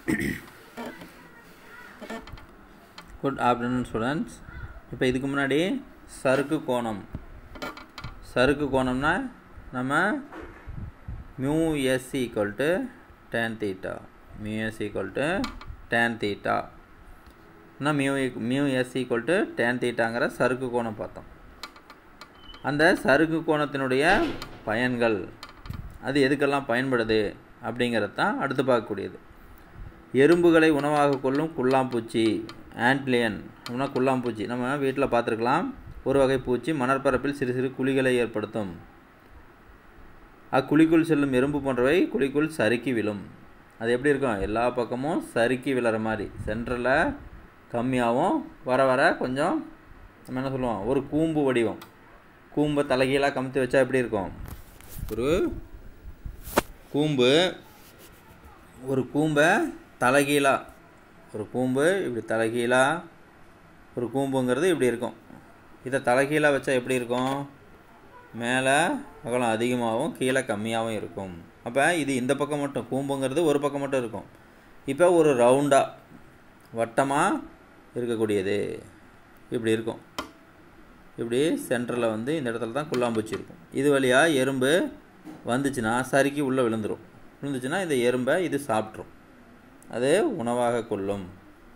good afternoon students இப்போ இதுக்கு முன்னாடி சறுக்கு கோணம் சறுக்கு கோணம்னா நம்ம mu S equal to tan theta mu S equal to tan theta mu mu S equal to tan தீட்டாங்கிற சறுக்கு கோணம் பார்த்தோம் அந்த சறுக்கு கோணத்தினுடைய பயன்கள் அது எதுக்கெல்லாம் பயன்படுது அப்படிங்கிறது தான் அடுத்து பார்க்கக்கூடியது எறும்புகளை உணவாக கொள்ளும் குள்ளாம்பூச்சி ஆண்ட்லியன் அப்படின்னா குள்ளாம்பூச்சி நம்ம வீட்டில் பார்த்துருக்கலாம் ஒரு வகை பூச்சி மணற்பரப்பில் சிறு சிறு குழிகளை ஏற்படுத்தும் அக்குழிக்குள் செல்லும் எறும்பு போன்றவை குழிக்குள் சறுக்கி விழும் அது எப்படி இருக்கும் எல்லா பக்கமும் சறுக்கி விழுற மாதிரி சென்டரில் கம்மியாகவும் வர வர கொஞ்சம் நம்ம என்ன சொல்லுவோம் ஒரு கூம்பு வடிவம் கூம்பை தலைகீழாக கமுத்தி வச்சா எப்படி இருக்கும் ஒரு கூம்பு ஒரு கூம்பை தலைகீழாக ஒரு கூம்பு இப்படி தலைகீழாக ஒரு கூம்புங்கிறது இப்படி இருக்கும் இதை தலைகீழாக வச்சா எப்படி இருக்கும் மேலே அகலம் அதிகமாகவும் கீழே கம்மியாகவும் இருக்கும் அப்போ இது இந்த பக்கம் மட்டும் கூம்புங்கிறது ஒரு பக்கம் மட்டும் இருக்கும் இப்போ ஒரு ரவுண்டாக வட்டமாக இருக்கக்கூடியது இப்படி இருக்கும் இப்படி சென்டரில் வந்து இந்த இடத்துல தான் குள்ளாம்பூச்சி இருக்கும் இது வழியாக எறும்பு வந்துச்சுன்னா சறுக்கி உள்ளே விழுந்துடும் விழுந்துச்சுன்னா இந்த எறும்பை இது சாப்பிட்ரும் அது உணவாக கொள்ளும்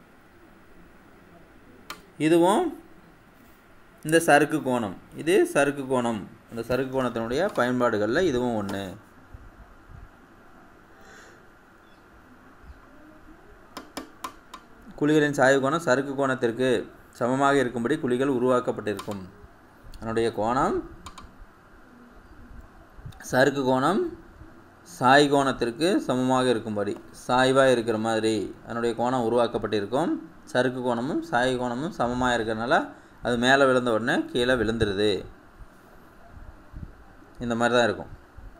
இதுவும் இந்த சறுக்கு கோணம் இது சறுக்கு கோணம் அந்த சறுக்கு கோணத்தினுடைய பயன்பாடுகளில் இதுவும் ஒன்று குழிகளின் சாய்வு கோணம் சறுக்கு கோணத்திற்கு சமமாக இருக்கும்படி குழிகள் உருவாக்கப்பட்டிருக்கும் அதனுடைய கோணம் சறுக்கு கோணம் சாய் கோணத்திற்கு சமமாக இருக்கும்படி சாய்வாக இருக்கிற மாதிரி அதனுடைய கோணம் உருவாக்கப்பட்டிருக்கும் சறுக்கு கோணமும் சாய் கோணமும் சமமாக இருக்கிறனால அது மேலே விழுந்த உடனே கீழே விழுந்துருது இந்த மாதிரி தான் இருக்கும்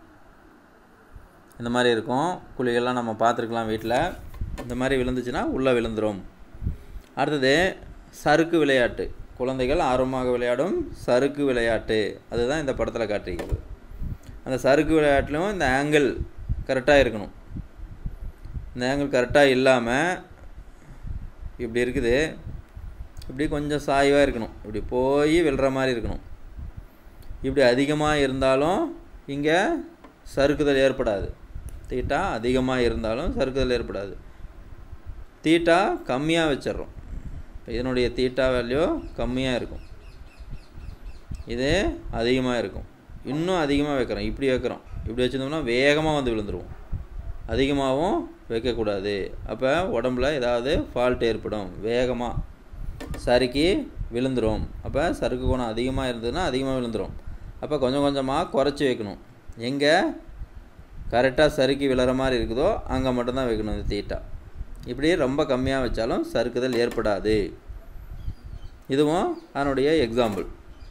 இந்த மாதிரி இருக்கும் குழிகள்லாம் நம்ம பார்த்துருக்கலாம் வீட்டில் இந்த மாதிரி விழுந்துச்சுன்னா உள்ளே விழுந்துடும் அடுத்தது சறுக்கு விளையாட்டு குழந்தைகள் ஆர்வமாக விளையாடும் சறுக்கு விளையாட்டு அதுதான் இந்த படத்தில் காட்டியிருக்கிறது அந்த சறுக்கு விளையாட்டுலையும் இந்த ஆங்கிள் கரெக்டாக இருக்கணும் இந்த ஆங்கிள் கரெக்டாக இல்லாமல் இப்படி இருக்குது இப்படி கொஞ்சம் சாய்வாக இருக்கணும் இப்படி போய் விழுற மாதிரி இருக்கணும் இப்படி அதிகமாக இருந்தாலும் இங்கே சறுக்குதல் ஏற்படாது தீட்டா அதிகமாக இருந்தாலும் சறுக்குதல் ஏற்படாது தீட்டா கம்மியாக வச்சிட்றோம் இப்போ இதனுடைய தீட்டா வேல்யூ கம்மியாக இருக்கும் இது அதிகமாக இருக்கும் இன்னும் அதிகமாக வைக்கிறோம் இப்படி வைக்கிறோம் இப்படி வச்சுருந்தோம்னா வேகமாக வந்து விழுந்துருவோம் அதிகமாகவும் வைக்கக்கூடாது அப்போ உடம்புல ஏதாவது ஃபால்ட் ஏற்படும் வேகமாக சறுக்கி விழுந்துடும் அப்போ சறுக்கு கோணம் அதிகமாக இருந்ததுன்னா அதிகமாக விழுந்துடும் அப்போ கொஞ்சம் கொஞ்சமாக குறைச்சி வைக்கணும் எங்கே கரெக்டாக சறுக்கி விழுற மாதிரி இருக்குதோ அங்கே மட்டும்தான் வைக்கணும் இந்த தீட்டா இப்படி ரொம்ப கம்மியாக வச்சாலும் சறுக்குதல் ஏற்படாது இதுவும் அதனுடைய எக்ஸாம்பிள்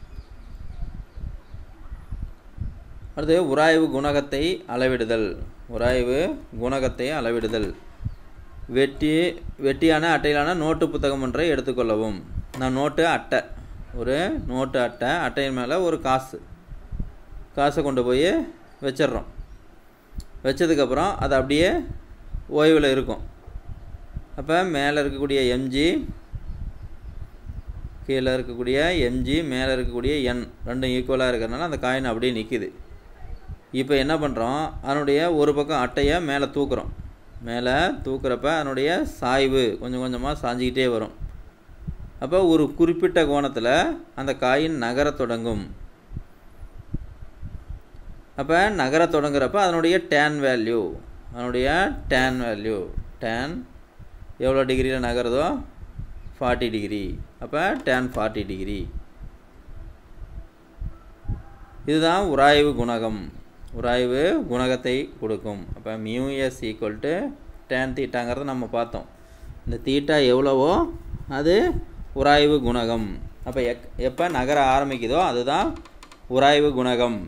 அடுத்து உராய்வு குணகத்தை அளவிடுதல் உராய்வு குணகத்தை அளவிடுதல் வெட்டி வெட்டியான அட்டையிலான நோட்டு புத்தகம் ஒன்றை எடுத்துக்கொள்ளவும் நான் நோட்டு அட்டை ஒரு நோட்டு அட்டை அட்டையின் மேலே ஒரு காசு காசை கொண்டு போய் வச்சிட்றோம் வச்சதுக்கப்புறம் அது அப்படியே ஓய்வில் இருக்கும் அப்போ மேலே இருக்கக்கூடிய எம்ஜி கீழே இருக்கக்கூடிய எம்ஜி மேலே இருக்கக்கூடிய எண் ரெண்டும் ஈக்குவலாக இருக்கிறனால அந்த காயின் அப்படியே நிற்கிது இப்போ என்ன பண்ணுறோம் அதனுடைய ஒரு பக்கம் அட்டையை மேலே தூக்குறோம் மேலே தூக்குறப்ப அதனுடைய சாய்வு கொஞ்சம் கொஞ்சமாக சாஞ்சிக்கிட்டே வரும் அப்போ ஒரு குறிப்பிட்ட கோணத்தில் அந்த காயின் நகர தொடங்கும் அப்போ நகர தொடங்குறப்ப அதனுடைய டேன் வேல்யூ அதனுடைய டேன் வேல்யூ டேன் எவ்வளோ டிகிரியில் நகருதோ ஃபார்ட்டி டிகிரி அப்போ டேன் ஃபார்ட்டி டிகிரி இதுதான் உராய்வு குணகம் உராய்வு குணகத்தை கொடுக்கும் அப்போ மியூஎஸ் ஈக்குவல் டு டேன் தீட்டாங்கிறத நம்ம பார்த்தோம் இந்த தீட்டா எவ்வளவோ அது உராய்வு குணகம் அப்போ எக் எப்போ நகர ஆரம்பிக்குதோ அதுதான் உராய்வு குணகம்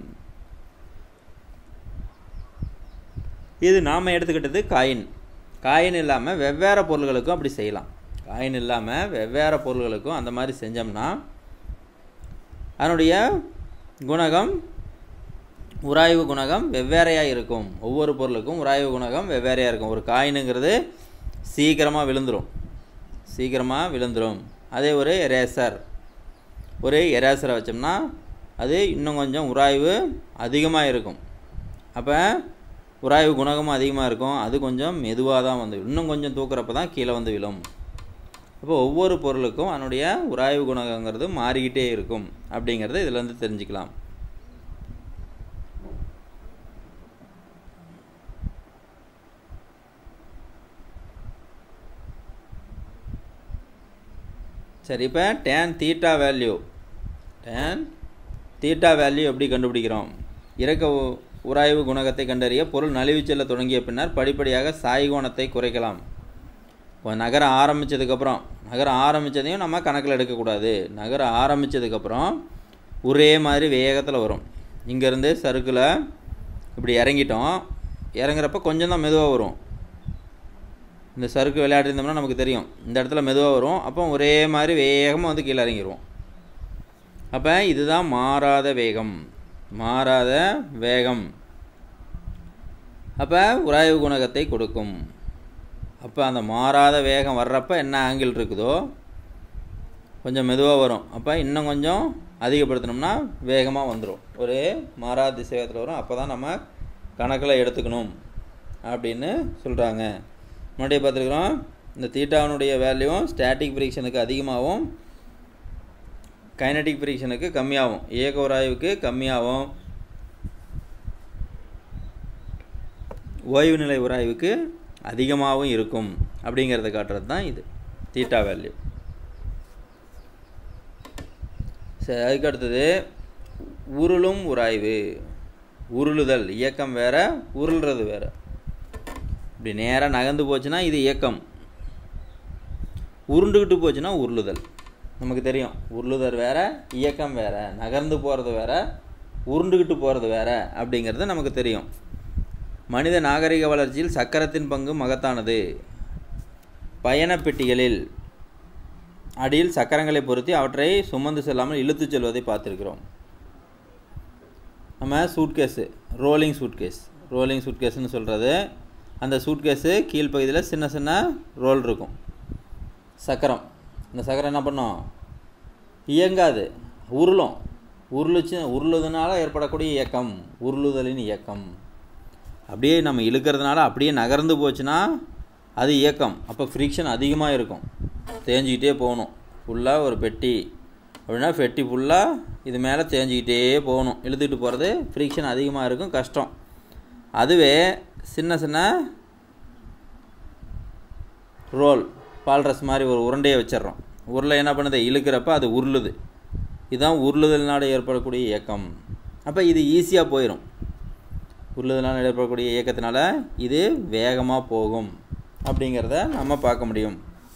இது நாம் எடுத்துக்கிட்டது காயின் காயின் இல்லாமல் வெவ்வேறு பொருள்களுக்கும் அப்படி செய்யலாம் காயின் இல்லாமல் வெவ்வேறு பொருள்களுக்கும் அந்த மாதிரி செஞ்சோம்னா அதனுடைய குணகம் உராய்வு குணகம் வெவ்வேறையாக இருக்கும் ஒவ்வொரு பொருளுக்கும் உராய்வு குணகம் வெவ்வேறையாக இருக்கும் ஒரு காயினுங்கிறது சீக்கிரமாக விழுந்துடும் சீக்கிரமாக விழுந்துடும் அதே ஒரு எரேசர் ஒரு எரேசரை வச்சோம்னா அது இன்னும் கொஞ்சம் உராய்வு அதிகமாக இருக்கும் அப்போ உராய்வு குணகமும் அதிகமாக இருக்கும் அது கொஞ்சம் மெதுவாக தான் வந்து இன்னும் கொஞ்சம் தூக்குறப்ப தான் கீழே வந்து விழும் அப்போ ஒவ்வொரு பொருளுக்கும் அதனுடைய உராய்வு குணகங்கிறது மாறிக்கிட்டே இருக்கும் அப்படிங்கிறத இதிலேருந்து தெரிஞ்சுக்கலாம் சரி இப்போ tan theta value tan theta value எப்படி கண்டுபிடிக்கிறோம் இறக்க உ- உராய்வு குணகத்தை கண்டறிய பொருள் நழுவிச் செல்ல தொடங்கிய பின்னர் படிப்படியாக சாய்கோணத்தை குறைக்கலாம் இப்போ நகர ஆரம்பித்ததுக்கப்புறம் நகர ஆரம்பித்ததையும் நம்ம கணக்கில் எடுக்கக்கூடாது நகர ஆரம்பித்ததுக்கப்புறம் ஒரே மாதிரி வேகத்தில் வரும் இங்கேருந்து சறுக்கில் இப்படி இறங்கிட்டோம் இறங்குறப்ப கொஞ்சம் தான் மெதுவாக வரும் இந்த சறுக்கு விளையாடிருந்தோம்னா நமக்கு தெரியும் இந்த இடத்துல மெதுவாக வரும் அப்போ ஒரே மாதிரி வேகமாக வந்து கீழே இறங்கிடுவோம் அப்போ இதுதான் மாறாத வேகம் மாறாத வேகம் அப்போ உராய்வு குணகத்தை கொடுக்கும் அப்போ அந்த மாறாத வேகம் வர்றப்ப என்ன ஆங்கிள் இருக்குதோ கொஞ்சம் மெதுவாக வரும் அப்போ இன்னும் கொஞ்சம் அதிகப்படுத்தினோம்னா வேகமாக வந்துடும் ஒரு மாறாத திசைவேகத்தில் வரும் அப்போ தான் நம்ம கணக்கில் எடுத்துக்கணும் அப்படின்னு சொல்கிறாங்க முன்னாடியே பார்த்துருக்குறோம் இந்த தீட்டாவினுடைய வேல்யூவும் ஸ்டாட்டிக் ஃப்ரிக்ஷனுக்கு அதிகமாகவும் கைனடிக் ஃப்ரிக்ஷனுக்கு கம்மியாகும் இயக்க உராய்வுக்கு கம்மியாகும் ஓய்வு நிலை உராய்வுக்கு அதிகமாகவும் இருக்கும் அப்படிங்கிறத காட்டுறது தான் இது தீட்டா வேல்யூ சரி அதுக்கு அடுத்தது உருளும் உராய்வு உருளுதல் இயக்கம் வேற உருள்றது வேற இப்படி நேராக நகர்ந்து போச்சுன்னா இது இயக்கம் உருண்டுக்கிட்டு போச்சுன்னா உருளுதல் நமக்கு தெரியும் உருளுதல் வேற இயக்கம் வேற நகர்ந்து போகிறது வேற உருண்டுக்கிட்டு போகிறது வேற அப்படிங்கிறது நமக்கு தெரியும் மனித நாகரிக வளர்ச்சியில் சக்கரத்தின் பங்கு மகத்தானது பயணப் பெட்டிகளில் அடியில் சக்கரங்களை பொருத்தி அவற்றை சுமந்து செல்லாமல் இழுத்துச் செல்வதை பார்த்துருக்கிறோம் நம்ம சூட்கேஸு ரோலிங் சூட்கேஸ் ரோலிங் சூட்கேஸ்னு சொல்கிறது அந்த சூட்கேஸு கீழ்ப்பகுதியில் சின்ன சின்ன ரோல் இருக்கும் சக்கரம் இந்த சக்கரம் என்ன பண்ணும் இயங்காது உருளும் உருளுச்சு உருளுதுனால ஏற்படக்கூடிய இயக்கம் உருளுதலின் இயக்கம் அப்படியே நம்ம இழுக்கிறதுனால அப்படியே நகர்ந்து போச்சுன்னா அது இயக்கம் அப்போ ஃப்ரிக்ஷன் அதிகமாக இருக்கும் தேஞ்சிக்கிட்டே போகணும் ஃபுல்லாக ஒரு பெட்டி அப்படின்னா பெட்டி ஃபுல்லாக இது மேலே தேஞ்சிக்கிட்டே போகணும் இழுத்துக்கிட்டு போகிறது ஃப்ரிக்ஷன் அதிகமாக இருக்கும் கஷ்டம் அதுவே சின்ன சின்ன ரோல் பால்ரஸ் மாதிரி ஒரு உருண்டையை வச்சிடுறோம் உருளை என்ன பண்ணுது இழுக்கிறப்ப அது உருளுது இதுதான் உருளுதலினால ஏற்படக்கூடிய இயக்கம் அப்போ இது ஈஸியாக போயிடும் உருளுதலினால் ஏற்படக்கூடிய இயக்கத்தினால இது வேகமாக போகும் அப்படிங்கிறத நம்ம பார்க்க முடியும்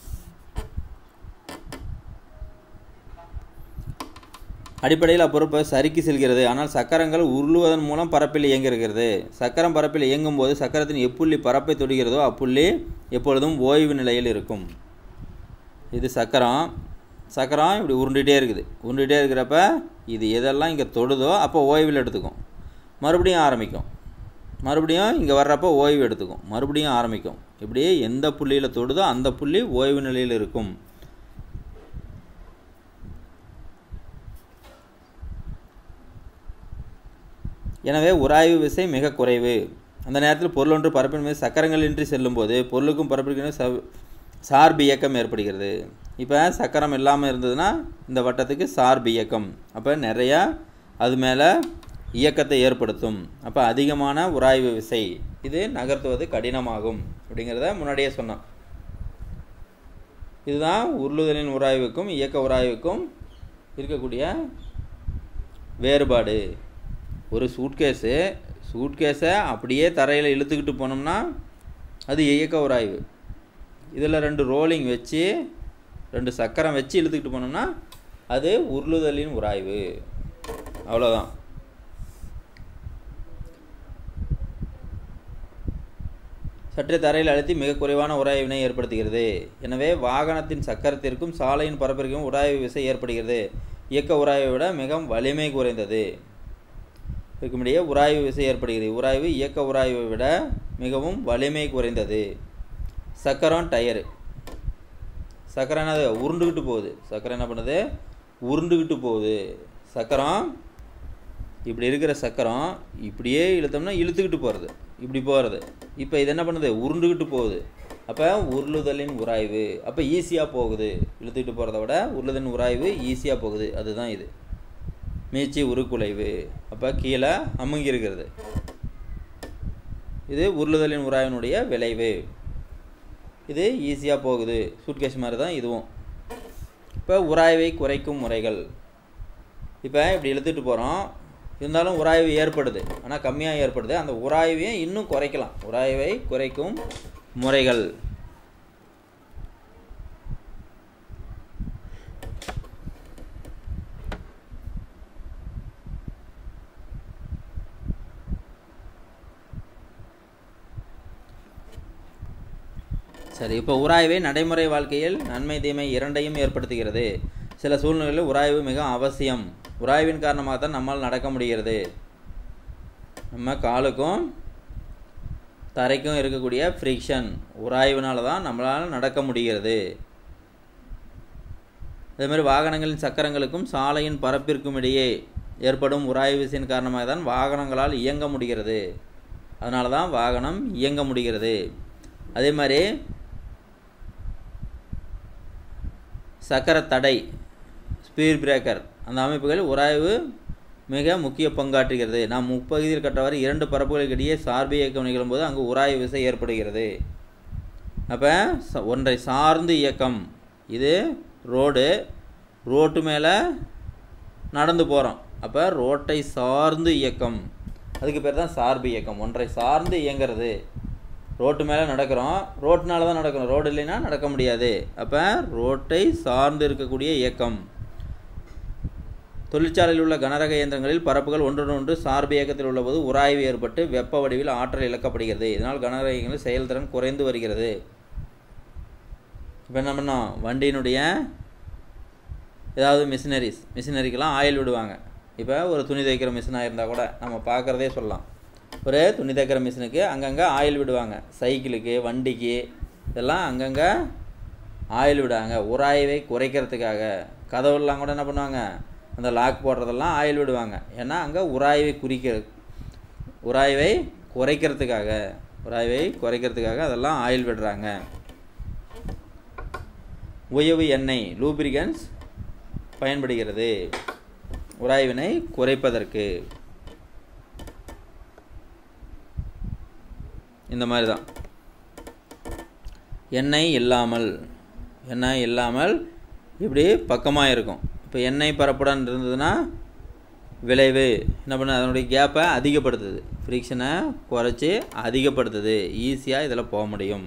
அடிப்படையில் அப்பொருட்பு சறுக்கி செல்கிறது ஆனால் சக்கரங்கள் உருளுவதன் மூலம் பரப்பில் இயங்குகிறது சக்கரம் பரப்பில் இயங்கும் போது சக்கரத்தின் எப்புள்ளி பரப்பை தொடுகிறதோ அப்புள்ளி எப்பொழுதும் ஓய்வு நிலையில் இருக்கும் இது சக்கரம் சக்கரம் இப்படி உருண்டுகிட்டே இருக்குது உருண்டுகிட்டே இருக்கிறப்ப இது எதெல்லாம் இங்கே தொடுதோ அப்போ ஓய்வில் எடுத்துக்கும் மறுபடியும் ஆரம்பிக்கும் மறுபடியும் இங்கே வர்றப்போ ஓய்வு எடுத்துக்கும் மறுபடியும் ஆரம்பிக்கும் இப்படி எந்த புள்ளியில் தொடுதோ அந்த புள்ளி ஓய்வு நிலையில் இருக்கும் எனவே உராய்வு விசை மிக குறைவு அந்த நேரத்தில் பொருள் ஒன்று பரப்பின் மீது சக்கரங்களின்றி செல்லும்போது பொருளுக்கும் பரப்பிற்கும் ச சார்பு இயக்கம் ஏற்படுகிறது இப்போ சக்கரம் இல்லாமல் இருந்ததுன்னா இந்த வட்டத்துக்கு சார்பு இயக்கம் அப்போ நிறையா அது மேலே இயக்கத்தை ஏற்படுத்தும் அப்போ அதிகமான உராய்வு விசை இது நகர்த்துவது கடினமாகும் அப்படிங்கிறத முன்னாடியே சொன்னோம் இதுதான் உருளுதலின் உராய்வுக்கும் இயக்க உராய்வுக்கும் இருக்கக்கூடிய வேறுபாடு ஒரு சூட்கேஸு சூட்கேஸை அப்படியே தரையில் இழுத்துக்கிட்டு போனோம்னா அது இயக்க உராய்வு இதில் ரெண்டு ரோலிங் வச்சு ரெண்டு சக்கரம் வச்சு இழுத்துக்கிட்டு போனோம்னா அது உருளுதலின் உராய்வு அவ்வளோதான் சற்றே தரையில் அழுத்தி மிக குறைவான உராய்வினை ஏற்படுத்துகிறது எனவே வாகனத்தின் சக்கரத்திற்கும் சாலையின் பரப்பிற்கும் உராய்வு விசை ஏற்படுகிறது இயக்க உராய்வை விட மிகவும் வலிமை குறைந்தது இருக்கும்படியே உராய்வு விசை ஏற்படுகிறது உராய்வு இயக்க உராய்வை விட மிகவும் வலிமை குறைந்தது சக்கரம் டயரு சக்கரை என்னது உருண்டுக்கிட்டு போகுது சக்கரை என்ன பண்ணுது உருண்டுக்கிட்டு போகுது சக்கரம் இப்படி இருக்கிற சக்கரம் இப்படியே இழுத்தோம்னா இழுத்துக்கிட்டு போகிறது இப்படி போகிறது இப்போ இது என்ன பண்ணுது உருண்டுக்கிட்டு போகுது அப்போ உருளுதலின் உராய்வு அப்போ ஈஸியாக போகுது இழுத்துக்கிட்டு போகிறத விட உருளுதலின் உராய்வு ஈஸியாக போகுது அதுதான் இது மீச்சி உருக்குலைவு அப்போ கீழே அமுங்கி இருக்கிறது இது உருளுதலின் உராய்வினுடைய விளைவு இது ஈஸியாக போகுது சூட்கேஸ் மாதிரி தான் இதுவும் இப்போ உராய்வை குறைக்கும் முறைகள் இப்போ இப்படி இழுத்துட்டு போகிறோம் இருந்தாலும் உராய்வு ஏற்படுது ஆனால் கம்மியாக ஏற்படுது அந்த உராய்வையும் இன்னும் குறைக்கலாம் உராய்வை குறைக்கும் முறைகள் சரி இப்போ உராய்வை நடைமுறை வாழ்க்கையில் நன்மை தீமை இரண்டையும் ஏற்படுத்துகிறது சில சூழ்நிலைகளில் உராய்வு மிக அவசியம் உராய்வின் காரணமாக தான் நம்மால் நடக்க முடிகிறது நம்ம காலுக்கும் தரைக்கும் இருக்கக்கூடிய ஃப்ரிக்ஷன் உராய்வுனால தான் நம்மளால் நடக்க முடிகிறது அதேமாதிரி வாகனங்களின் சக்கரங்களுக்கும் சாலையின் பரப்பிற்கும் இடையே ஏற்படும் உராய்வு விசையின் காரணமாக தான் வாகனங்களால் இயங்க முடிகிறது அதனால தான் வாகனம் இயங்க முடிகிறது அதே மாதிரி சக்கர தடை ஸ்பீட் பிரேக்கர் அந்த அமைப்புகள் உராய்வு மிக முக்கிய பங்காற்றுகிறது நாம் முப்பகுதியில் கற்றவாறு இரண்டு பரப்புகளுக்கு இடையே சார்பு இயக்கம் நிகழும்போது அங்கு உராய்வு விசை ஏற்படுகிறது அப்போ ஒன்றை சார்ந்து இயக்கம் இது ரோடு ரோட்டு மேலே நடந்து போகிறோம் அப்போ ரோட்டை சார்ந்து இயக்கம் அதுக்கு பேர் தான் சார்பு இயக்கம் ஒன்றை சார்ந்து இயங்கிறது ரோட்டு மேலே நடக்கிறோம் ரோட்டுனால தான் நடக்கணும் ரோடு இல்லைன்னா நடக்க முடியாது அப்போ ரோட்டை சார்ந்து இருக்கக்கூடிய இயக்கம் தொழிற்சாலையில் உள்ள கனரக இயந்திரங்களில் பரப்புகள் ஒன்றொன்று ஒன்று சார்பு இயக்கத்தில் உள்ளபோது உராய்வு ஏற்பட்டு வெப்ப வடிவில் ஆற்றல் இழக்கப்படுகிறது இதனால் கனரக இயந்திரங்களில் செயல்திறன் குறைந்து வருகிறது இப்போ என்ன பண்ணோம் வண்டியினுடைய ஏதாவது மிஷினரிஸ் மிஷினரிக்கெல்லாம் ஆயில் விடுவாங்க இப்போ ஒரு துணி தைக்கிற மிஷினாக இருந்தால் கூட நம்ம பார்க்குறதே சொல்லலாம் ஒரு துணி தைக்கிற மிஷினுக்கு அங்கங்கே ஆயில் விடுவாங்க சைக்கிளுக்கு வண்டிக்கு இதெல்லாம் அங்கங்கே ஆயில் விடுவாங்க உராய்வை குறைக்கிறதுக்காக கதவுலாம் கூட என்ன பண்ணுவாங்க அந்த லாக் போடுறதெல்லாம் ஆயில் விடுவாங்க ஏன்னா அங்கே உராய்வை குறிக்க உராய்வை குறைக்கிறதுக்காக உராய்வை குறைக்கிறதுக்காக அதெல்லாம் ஆயில் விடுறாங்க உயவு எண்ணெய் லூப்ரிகன்ஸ் பயன்படுகிறது உராய்வினை குறைப்பதற்கு இந்த மாதிரி தான் எண்ணெய் இல்லாமல் எண்ணெய் இல்லாமல் இப்படி பக்கமாக இருக்கும் இப்போ எண்ணெய் பரப்புடன் இருந்ததுன்னா விளைவு என்ன பண்ண அதனுடைய கேப்பை அதிகப்படுத்துது ஃப்ரிக்ஷனை குறைச்சி அதிகப்படுத்துது ஈஸியாக இதில் போக முடியும்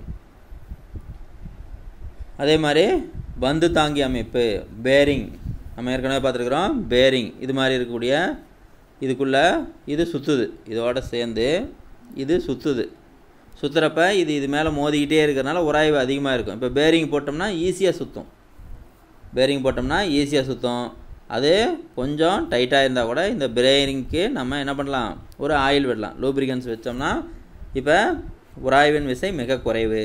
அதே மாதிரி பந்து தாங்கி அமைப்பு பேரிங் நம்ம ஏற்கனவே பார்த்துருக்குறோம் பேரிங் இது மாதிரி இருக்கக்கூடிய இதுக்குள்ளே இது சுற்றுது இதோட சேர்ந்து இது சுற்றுது சுற்றுறப்ப இது இது மேலே மோதிக்கிட்டே இருக்கிறனால உராய்வு அதிகமாக இருக்கும் இப்போ பேரிங் போட்டோம்னா ஈஸியாக சுற்றும் பேரிங் போட்டோம்னா ஈஸியாக சுற்றும் அது கொஞ்சம் டைட்டாக இருந்தால் கூட இந்த பேரிங்க்கு நம்ம என்ன பண்ணலாம் ஒரு ஆயில் விடலாம் லூப்ரிகன்ஸ் வச்சோம்னா இப்போ உராய்வின் விசை மிக குறைவு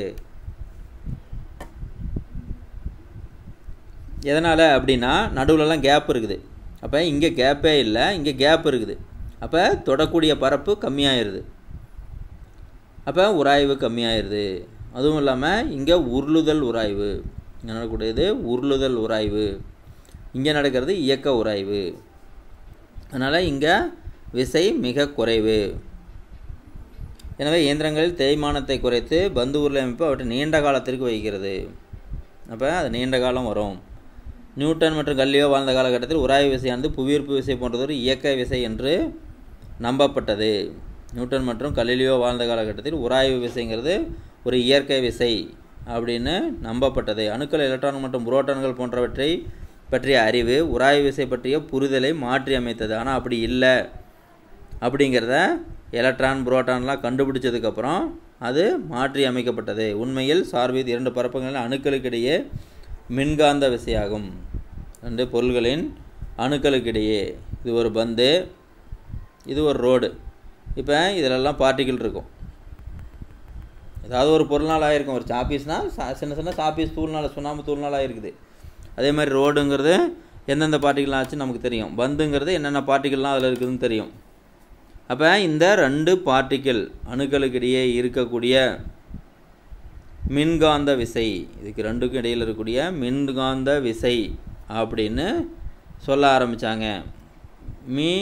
எதனால் அப்படின்னா நடுவுலலாம் கேப் இருக்குது அப்போ இங்கே கேப்பே இல்லை இங்கே கேப் இருக்குது அப்போ தொடக்கூடிய பரப்பு கம்மியாயிருது அப்போ உராய்வு கம்மியாயிருது அதுவும் இல்லாமல் இங்கே உருளுதல் உராய்வு இங்கே நடக்கக்கூடியது உருளுதல் உராய்வு இங்கே நடக்கிறது இயக்க உராய்வு அதனால் இங்கே விசை மிக குறைவு எனவே இயந்திரங்களில் தேய்மானத்தை குறைத்து பந்து உருளை அமைப்பு அவற்றை நீண்ட காலத்திற்கு வைக்கிறது அப்போ அது நீண்ட காலம் வரும் நியூட்டன் மற்றும் கல்லியோ வாழ்ந்த காலகட்டத்தில் உராய்வு விசையானது புவியீர்ப்பு விசை போன்றதொரு இயக்க விசை என்று நம்பப்பட்டது நியூட்டன் மற்றும் கலிலியோ வாழ்ந்த காலகட்டத்தில் உராய்வு விசைங்கிறது ஒரு இயற்கை விசை அப்படின்னு நம்பப்பட்டது அணுக்கள் எலக்ட்ரான் மற்றும் புரோட்டான்கள் போன்றவற்றை பற்றிய அறிவு உராய்வு விசை பற்றிய புரிதலை மாற்றி அமைத்தது ஆனால் அப்படி இல்லை அப்படிங்கிறத எலக்ட்ரான் புரோட்டான்லாம் கண்டுபிடிச்சதுக்கப்புறம் அது மாற்றி அமைக்கப்பட்டது உண்மையில் சார்பீத் இரண்டு பரப்புகளின் அணுக்களுக்கிடையே மின்காந்த விசையாகும் ரெண்டு பொருள்களின் அணுக்களுக்கிடையே இது ஒரு பந்து இது ஒரு ரோடு இப்போ இதிலெல்லாம் பார்ட்டிகிள் இருக்கும் ஏதாவது ஒரு பொருள்னால் ஆயிருக்கும் ஒரு சாப்பீஸ்னால் சா சின்ன சின்ன சாப்பீஸ் தூள்னால் சுண்ணாம்பு தூள்னால் ஆயிருக்குது அதே மாதிரி ரோடுங்கிறது எந்தெந்த பார்ட்டிகள்லாம் ஆச்சுன்னு நமக்கு தெரியும் பந்துங்கிறது என்னென்ன பார்ட்டிகள்லாம் அதில் இருக்குதுன்னு தெரியும் அப்போ இந்த ரெண்டு பார்ட்டிக்கிள் அணுக்களுக்கு இடையே இருக்கக்கூடிய மின்காந்த விசை இதுக்கு ரெண்டுக்கும் இடையில் இருக்கக்கூடிய மின்காந்த விசை அப்படின்னு சொல்ல ஆரம்பித்தாங்க மீ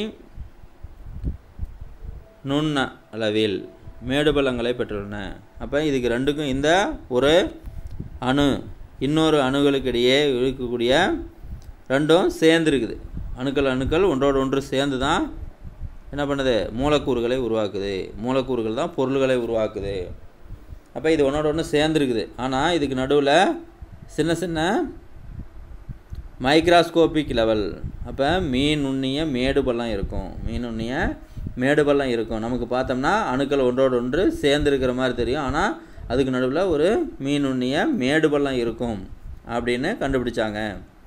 நுண்ண அளவில் மேடுபள்ளங்களை பெற்றுள்ளன அப்போ இதுக்கு ரெண்டுக்கும் இந்த ஒரு அணு இன்னொரு அணுகளுக்கு இடையே இருக்கக்கூடிய ரெண்டும் சேர்ந்துருக்குது அணுக்கள் அணுக்கள் ஒன்றோடு ஒன்று சேர்ந்து தான் என்ன பண்ணுது மூலக்கூறுகளை உருவாக்குது மூலக்கூறுகள் தான் பொருள்களை உருவாக்குது அப்போ இது ஒன்றோட ஒன்று சேர்ந்துருக்குது ஆனால் இதுக்கு நடுவில் சின்ன சின்ன மைக்ராஸ்கோபிக் லெவல் அப்போ மீன் நுண்ணிய மேடு பள்ளம் இருக்கும் மீன் நுண்ணிய மேடு பள்ளம் இருக்கும் நமக்கு பார்த்தோம்னா அணுக்கள் ஒன்றோடு ஒன்று சேர்ந்துருக்கிற மாதிரி தெரியும் ஆனால் அதுக்கு நடுவில் ஒரு மீன் நுண்ணிய மேடு பள்ளம் இருக்கும் அப்படின்னு கண்டுபிடிச்சாங்க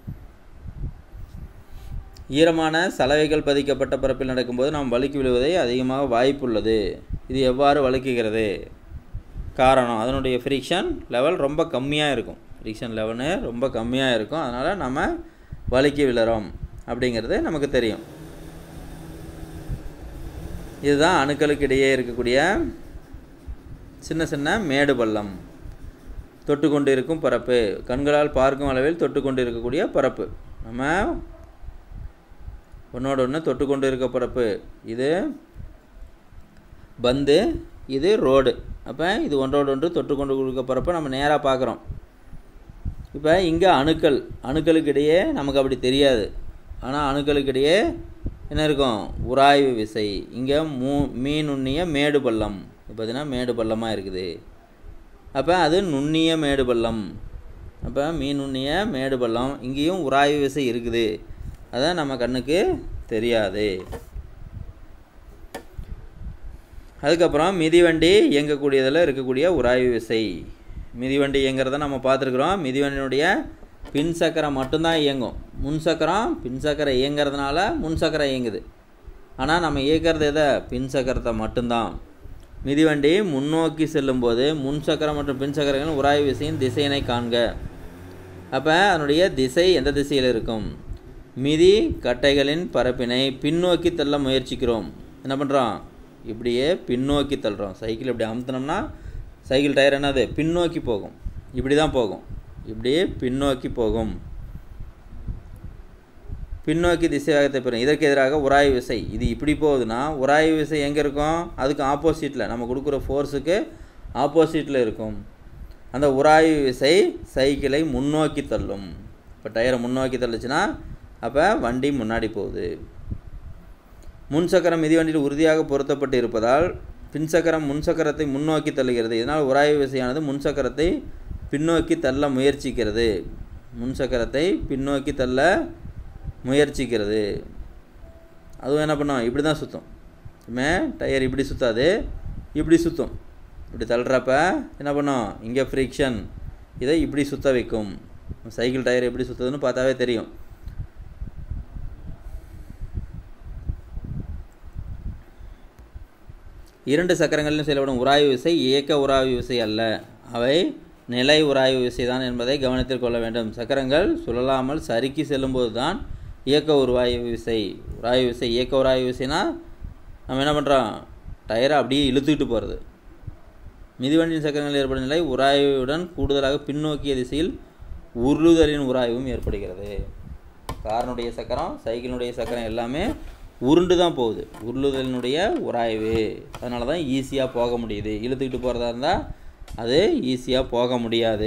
ஈரமான சலவைகள் பதிக்கப்பட்ட பரப்பில் நடக்கும்போது நாம் வழுக்கி விழுவதை அதிகமாக வாய்ப்புள்ளது இது எவ்வாறு வழுக்குகிறது காரணம் அதனுடைய ஃப்ரிக்ஷன் லெவல் ரொம்ப கம்மியாக இருக்கும் ஃப்ரிக்ஷன் லெவலு ரொம்ப கம்மியாக இருக்கும் அதனால் நம்ம வழுக்கி விழுறோம் அப்படிங்கிறது நமக்கு தெரியும் இதுதான் அணுக்களுக்கு இடையே இருக்கக்கூடிய சின்ன சின்ன மேடு பள்ளம் தொட்டு கொண்டு இருக்கும் பரப்பு கண்களால் பார்க்கும் அளவில் தொட்டு கொண்டு இருக்கக்கூடிய பரப்பு நம்ம ஒன்றோட ஒன்று தொட்டு கொண்டு இருக்க பரப்பு இது பந்து இது ரோடு அப்போ இது ஒன்றோடு ஒன்று தொட்டு கொண்டு கொடுக்க பரப்பை நம்ம நேராக பார்க்குறோம் இப்போ இங்கே அணுக்கள் அணுக்களுக்கு இடையே நமக்கு அப்படி தெரியாது ஆனால் அணுக்களுக்கு இடையே என்ன இருக்கும் உராய்வு விசை இங்கே மூ மீன் நுண்ணிய மேடு பள்ளம் இப்போ பார்த்தீங்கன்னா மேடு பள்ளமாக இருக்குது அப்போ அது நுண்ணிய மேடு பள்ளம் அப்போ மீன் நுண்ணிய மேடு பள்ளம் இங்கேயும் உராய்வு விசை இருக்குது அதான் நம்ம கண்ணுக்கு தெரியாது அதுக்கப்புறம் மிதிவண்டி இயங்கக்கூடியதில் இருக்கக்கூடிய உராய்வு விசை மிதிவண்டி இயங்கிறத நம்ம பார்த்துருக்குறோம் மிதிவண்டியினுடைய பின் சக்கரம் மட்டும்தான் இயங்கும் முன் சக்கரம் பின் சக்கரம் இயங்கிறதுனால முன் சக்கரம் இயங்குது ஆனால் நம்ம இயக்கிறது எதை பின் சக்கரத்தை மட்டும்தான் மிதிவண்டி முன்னோக்கி செல்லும்போது முன் சக்கரம் மற்றும் பின் சக்கரங்கள் உராய்வு விசையின் திசையினை காண்க அப்போ அதனுடைய திசை எந்த திசையில் இருக்கும் மிதி கட்டைகளின் பரப்பினை பின்னோக்கி தள்ள முயற்சிக்கிறோம் என்ன பண்ணுறோம் இப்படியே பின்னோக்கி தள்ளுறோம் சைக்கிள் இப்படி அமுத்தினோம்னா சைக்கிள் டயர் என்னது பின்னோக்கி போகும் இப்படி தான் போகும் இப்படியே பின்னோக்கி போகும் பின்னோக்கி திசை வேகத்தை பெறும் இதற்கு எதிராக உராய்வு விசை இது இப்படி போகுதுன்னா உராய்வு விசை எங்கே இருக்கும் அதுக்கு ஆப்போசிட்டில் நம்ம கொடுக்குற ஃபோர்ஸுக்கு ஆப்போசிட்டில் இருக்கும் அந்த உராய்வு விசை சைக்கிளை முன்னோக்கி தள்ளும் இப்போ டயரை முன்னோக்கி தள்ளுச்சுன்னா அப்போ வண்டி முன்னாடி போகுது முன் சக்கரம் மிதிவண்டியில் உறுதியாக பொருத்தப்பட்டு இருப்பதால் பின் சக்கரம் முன் சக்கரத்தை முன்னோக்கி தள்ளுகிறது இதனால் உராய்வு விசையானது முன் சக்கரத்தை பின்னோக்கி தள்ள முயற்சிக்கிறது முன் சக்கரத்தை பின்னோக்கி தள்ள முயற்சிக்கிறது அதுவும் என்ன பண்ணும் இப்படி தான் சுற்றும் மே டயர் இப்படி சுற்றாது இப்படி சுற்றும் இப்படி தள்ளுறப்ப என்ன பண்ணும் இங்கே ஃப்ரிக்ஷன் இதை இப்படி சுற்ற வைக்கும் சைக்கிள் டயர் எப்படி சுற்றுதுன்னு பார்த்தாவே தெரியும் இரண்டு சக்கரங்களிலும் செயல்படும் உராய்வு விசை இயக்க உராய்வு விசை அல்ல அவை நிலை உராய்வு விசை தான் என்பதை கவனத்தில் கொள்ள வேண்டும் சக்கரங்கள் சுழலாமல் சறுக்கி செல்லும்போது தான் இயக்க உராய்வு விசை உராய்வு விசை இயக்க உராய்வு விசைனா நம்ம என்ன பண்ணுறோம் டயரை அப்படியே இழுத்துக்கிட்டு போகிறது மிதிவண்டியின் சக்கரங்களில் ஏற்படும் நிலை உராய்வுடன் கூடுதலாக பின்னோக்கிய திசையில் உருளுதலின் உராய்வும் ஏற்படுகிறது காரனுடைய சக்கரம் சைக்கிளினுடைய சக்கரம் எல்லாமே உருண்டு தான் போகுது உருளுதலினுடைய உராய்வு அதனால தான் ஈஸியாக போக முடியுது இழுத்துக்கிட்டு போகிறதா இருந்தால் அது ஈஸியாக போக முடியாது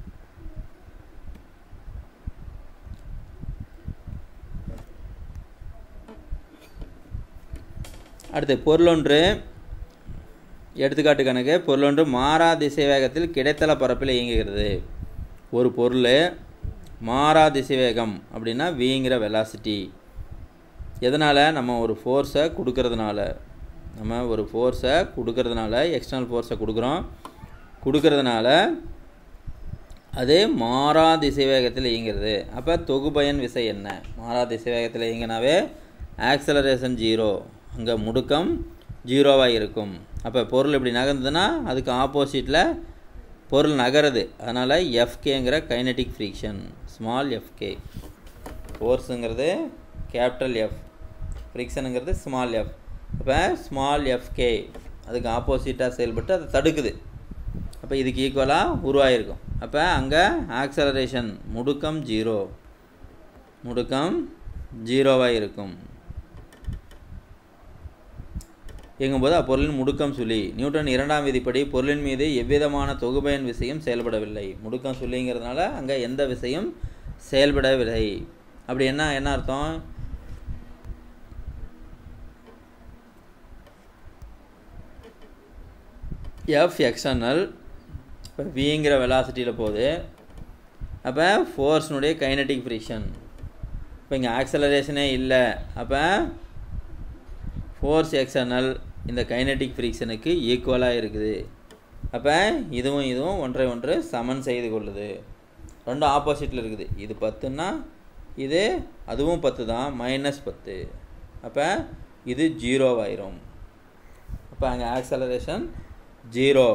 அடுத்து பொருளொன்று எடுத்துக்காட்டு கணக்கு பொருளொன்று மாறா திசை வேகத்தில் கிடைத்தள பரப்பில் இயங்குகிறது ஒரு பொருள் மாறா திசை வேகம் அப்படின்னா வீங்கிற வெலாசிட்டி எதனால் நம்ம ஒரு ஃபோர்ஸை கொடுக்கறதுனால நம்ம ஒரு ஃபோர்ஸை கொடுக்கறதுனால எக்ஸ்டர்னல் ஃபோர்ஸை கொடுக்குறோம் கொடுக்கறதுனால அது மாறா திசை வேகத்தில் இயங்கிறது அப்போ தொகுபயன் விசை என்ன மாறா திசை வேகத்தில் இயங்கினாவே ஆக்சலரேஷன் ஜீரோ அங்கே முடுக்கம் ஜீரோவாக இருக்கும் அப்போ பொருள் இப்படி நகர்ந்ததுன்னா அதுக்கு ஆப்போசிட்டில் பொருள் நகருது அதனால் எஃப்கேங்கிற கைனட்டிக் ஃப்ரிக்ஷன் ஸ்மால் எஃப்கே ஃபோர்ஸுங்கிறது கேபிட்டல் எஃப் ஃப்ரிக்ஷனுங்கிறது ஸ்மால் எஃப் இப்போ ஸ்மால் எஃப்கே அதுக்கு ஆப்போசிட்டாக செயல்பட்டு அதை தடுக்குது அப்போ இதுக்கு ஈக்குவலாக உருவாகிருக்கும் அப்போ அங்கே ஆக்சலரேஷன் முடுக்கம் ஜீரோ முடுக்கம் ஜீரோவாக இருக்கும் இயங்கும்போது அப்பொருளின் முடுக்கம் சுழி நியூட்டன் இரண்டாம் விதிப்படி பொருளின் மீது எவ்விதமான தொகுபயன் விசையும் செயல்படவில்லை முடுக்கம் சுழிங்கிறதுனால அங்கே எந்த விசையும் செயல்படவில்லை அப்படி என்ன என்ன அர்த்தம் எஃப் எக்ஸ்டர்னல் இப்போ விங்கிற வெலாசிட்டியில் போகுது அப்போ ஃபோர்ஸ்னுடைய கைனட்டிக் ஃப்ரிக்ஷன் இப்போ இங்கே ஆக்சலரேஷனே இல்லை அப்போ ஃபோர்ஸ் எக்ஸ்டர்னல் இந்த கைனட்டிக் ஃப்ரிக்ஷனுக்கு ஈக்குவலாக இருக்குது அப்போ இதுவும் இதுவும் ஒன்றை ஒன்று சமன் செய்து கொள்ளுது ரெண்டும் ஆப்போசிட்டில் இருக்குது இது பத்துன்னா இது அதுவும் பத்து தான் மைனஸ் பத்து அப்போ இது ஜீரோவாயிரும் அப்போ அங்கே ஆக்சலரேஷன் ஜீரோ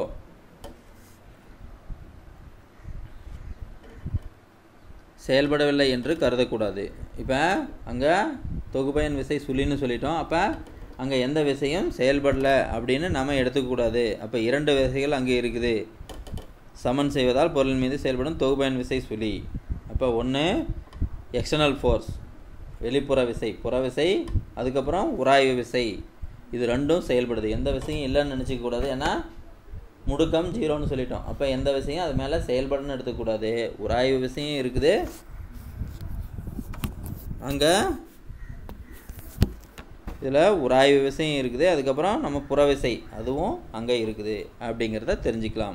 செயல்படவில்லை என்று கருதக்கூடாது இப்போ அங்கே தொகுபயன் விசை சுழின்னு சொல்லிட்டோம் அப்போ அங்கே எந்த விசையும் செயல்படலை அப்படின்னு நம்ம எடுத்துக்கக்கூடாது அப்போ இரண்டு விசைகள் அங்கே இருக்குது சமன் செய்வதால் பொருள் மீது செயல்படும் தொகுபயன் விசை சுழி அப்போ ஒன்று எக்ஸ்டர்னல் ஃபோர்ஸ் வெளிப்புற விசை புற விசை அதுக்கப்புறம் உராய்வு விசை இது ரெண்டும் செயல்படுது எந்த விசையும் இல்லைன்னு நினச்சிக்க கூடாது ஏன்னா முடுக்கம் ஜீரோன்னு சொல்லிட்டோம் அப்போ எந்த விசையும் அது மேலே செயல்படணும்னு எடுத்துக்கூடாது உராய்வு விசையும் இருக்குது அங்கே இதில் உராய்வு விசையும் இருக்குது அதுக்கப்புறம் நம்ம புற விசை அதுவும் அங்கே இருக்குது அப்படிங்கிறத தெரிஞ்சுக்கலாம்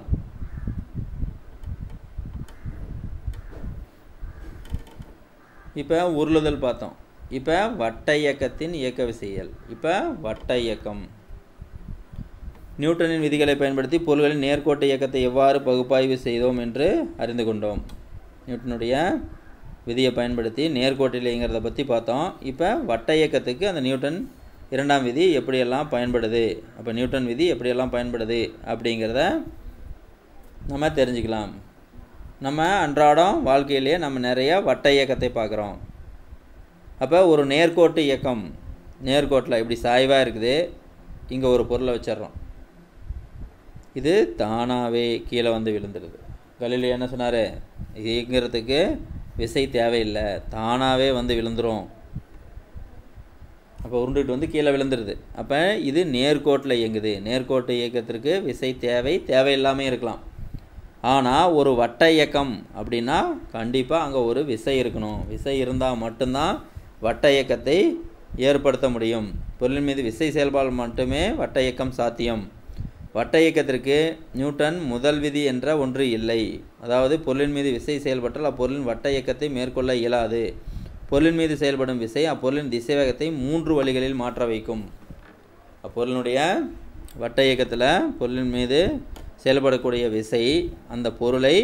இப்போ உருளுதல் பார்த்தோம் இப்போ வட்ட இயக்கத்தின் இயக்க விசையியல் இப்போ வட்ட இயக்கம் நியூட்டனின் விதிகளை பயன்படுத்தி பொருள்களின் நேர்கோட்டு இயக்கத்தை எவ்வாறு பகுப்பாய்வு செய்தோம் என்று அறிந்து கொண்டோம் நியூட்டனுடைய விதியை பயன்படுத்தி நேர்கோட்டில் இயங்கிறத பற்றி பார்த்தோம் இப்போ வட்ட இயக்கத்துக்கு அந்த நியூட்டன் இரண்டாம் விதி எப்படியெல்லாம் பயன்படுது அப்போ நியூட்டன் விதி எப்படியெல்லாம் பயன்படுது அப்படிங்கிறத நம்ம தெரிஞ்சுக்கலாம் நம்ம அன்றாடம் வாழ்க்கையிலேயே நம்ம நிறைய வட்ட இயக்கத்தை பார்க்குறோம் அப்போ ஒரு நேர்கோட்டு இயக்கம் நேர்கோட்டில் இப்படி சாய்வாக இருக்குது இங்கே ஒரு பொருளை வச்சிடுறோம் இது தானாகவே கீழே வந்து விழுந்துடுது கலில் என்ன சொன்னார் இயங்கிறதுக்கு விசை தேவையில்லை தானாகவே வந்து விழுந்துரும் அப்போ உருண்டுட்டு வந்து கீழே விழுந்துருது அப்போ இது நேர்கோட்டில் இயங்குது நேர்கோட்டு இயக்கத்திற்கு விசை தேவை தேவையில்லாமல் இருக்கலாம் ஆனால் ஒரு வட்ட இயக்கம் அப்படின்னா கண்டிப்பாக அங்கே ஒரு விசை இருக்கணும் விசை இருந்தால் மட்டும்தான் வட்ட இயக்கத்தை ஏற்படுத்த முடியும் பொருளின் மீது விசை செயல்பாடு மட்டுமே வட்ட இயக்கம் சாத்தியம் வட்ட இயக்கத்திற்கு நியூட்டன் முதல் விதி என்ற ஒன்று இல்லை அதாவது பொருளின் மீது விசை செயல்பட்டால் அப்பொருளின் வட்ட இயக்கத்தை மேற்கொள்ள இயலாது பொருளின் மீது செயல்படும் விசை அப்பொருளின் திசைவேகத்தை மூன்று வழிகளில் மாற்ற வைக்கும் அப்பொருளினுடைய வட்ட இயக்கத்தில் பொருளின் மீது செயல்படக்கூடிய விசை அந்த பொருளை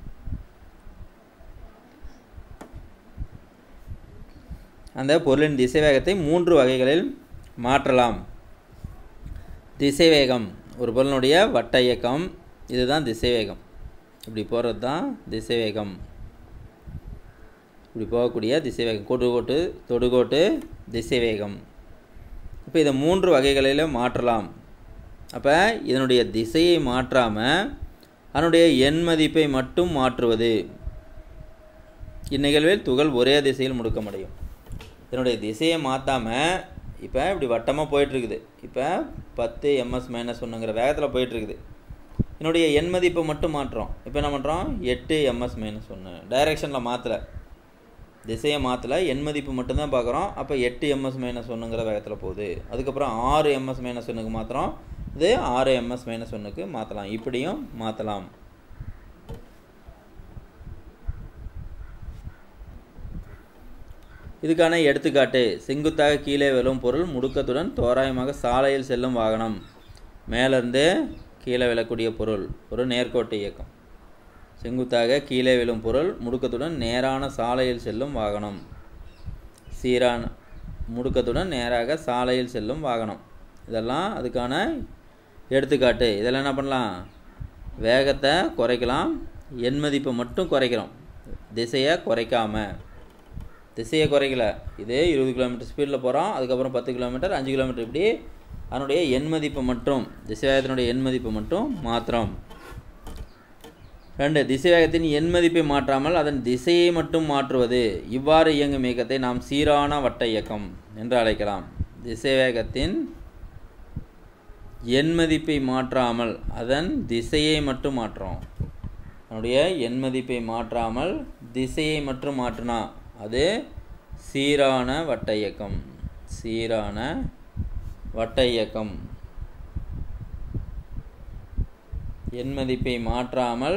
அந்த பொருளின் திசைவேகத்தை மூன்று வகைகளில் மாற்றலாம் திசைவேகம் ஒரு பொருளினுடைய வட்ட இயக்கம் இதுதான் திசைவேகம் இப்படி போகிறது தான் திசைவேகம் இப்படி போகக்கூடிய திசைவேகம் கொடுகோட்டு தொடுகோட்டு திசைவேகம் இப்போ இதை மூன்று வகைகளில் மாற்றலாம் அப்போ இதனுடைய திசையை மாற்றாமல் அதனுடைய எண் மதிப்பை மட்டும் மாற்றுவது இந்நிகழ்வில் துகள் ஒரே திசையில் முடுக்கமடையும் இதனுடைய திசையை மாற்றாமல் இப்போ இப்படி வட்டமாக போயிட்டுருக்குது இப்போ பத்து எம்எஸ் மைனஸ் ஒன்றுங்கிற வேகத்தில் போயிட்டுருக்குது என்னுடைய எண் மதிப்பை மட்டும் மாற்றுறோம் இப்போ என்ன பண்ணுறோம் எட்டு எம்எஸ் மைனஸ் ஒன்று டைரெக்ஷனில் மாற்றலை திசையை மாற்றலை எண் மதிப்பு மட்டும்தான் பார்க்குறோம் அப்போ எட்டு எம்எஸ் மைனஸ் ஒன்றுங்கிற வேகத்தில் போகுது அதுக்கப்புறம் ஆறு எம்எஸ் மைனஸ் ஒன்றுக்கு மாற்றுறோம் இது ஆறு எம்எஸ் மைனஸ் ஒன்றுக்கு மாற்றலாம் இப்படியும் மாற்றலாம் இதுக்கான எடுத்துக்காட்டு செங்குத்தாக கீழே விழும் பொருள் முடுக்கத்துடன் தோராயமாக சாலையில் செல்லும் வாகனம் மேலேருந்து கீழே விழக்கூடிய பொருள் ஒரு நேர்கோட்டு இயக்கம் செங்குத்தாக கீழே விழும் பொருள் முடுக்கத்துடன் நேரான சாலையில் செல்லும் வாகனம் சீரான முடுக்கத்துடன் நேராக சாலையில் செல்லும் வாகனம் இதெல்லாம் அதுக்கான எடுத்துக்காட்டு இதெல்லாம் என்ன பண்ணலாம் வேகத்தை குறைக்கலாம் எண் மதிப்பை மட்டும் குறைக்கிறோம் திசையை குறைக்காம திசையை குறைக்கல இதே இருபது கிலோமீட்டர் ஸ்பீடில் போகிறோம் அதுக்கப்புறம் பத்து கிலோமீட்டர் அஞ்சு கிலோமீட்டர் இப்படி அதனுடைய எண் மதிப்பை மட்டும் திசைவேகத்தினுடைய எண் மதிப்பை மட்டும் மாற்றுறோம் ரெண்டு திசைவேகத்தின் எண் மதிப்பை மாற்றாமல் அதன் திசையை மட்டும் மாற்றுவது இவ்வாறு இயங்கும் இயக்கத்தை நாம் சீரான வட்ட இயக்கம் என்று அழைக்கலாம் திசைவேகத்தின் எண் மதிப்பை மாற்றாமல் அதன் திசையை மட்டும் மாற்றுறோம் அதனுடைய எண் மதிப்பை மாற்றாமல் திசையை மட்டும் மாற்றினா அது சீரான வட்ட இயக்கம் சீரான வட்ட இயக்கம் எண் மதிப்பை மாற்றாமல்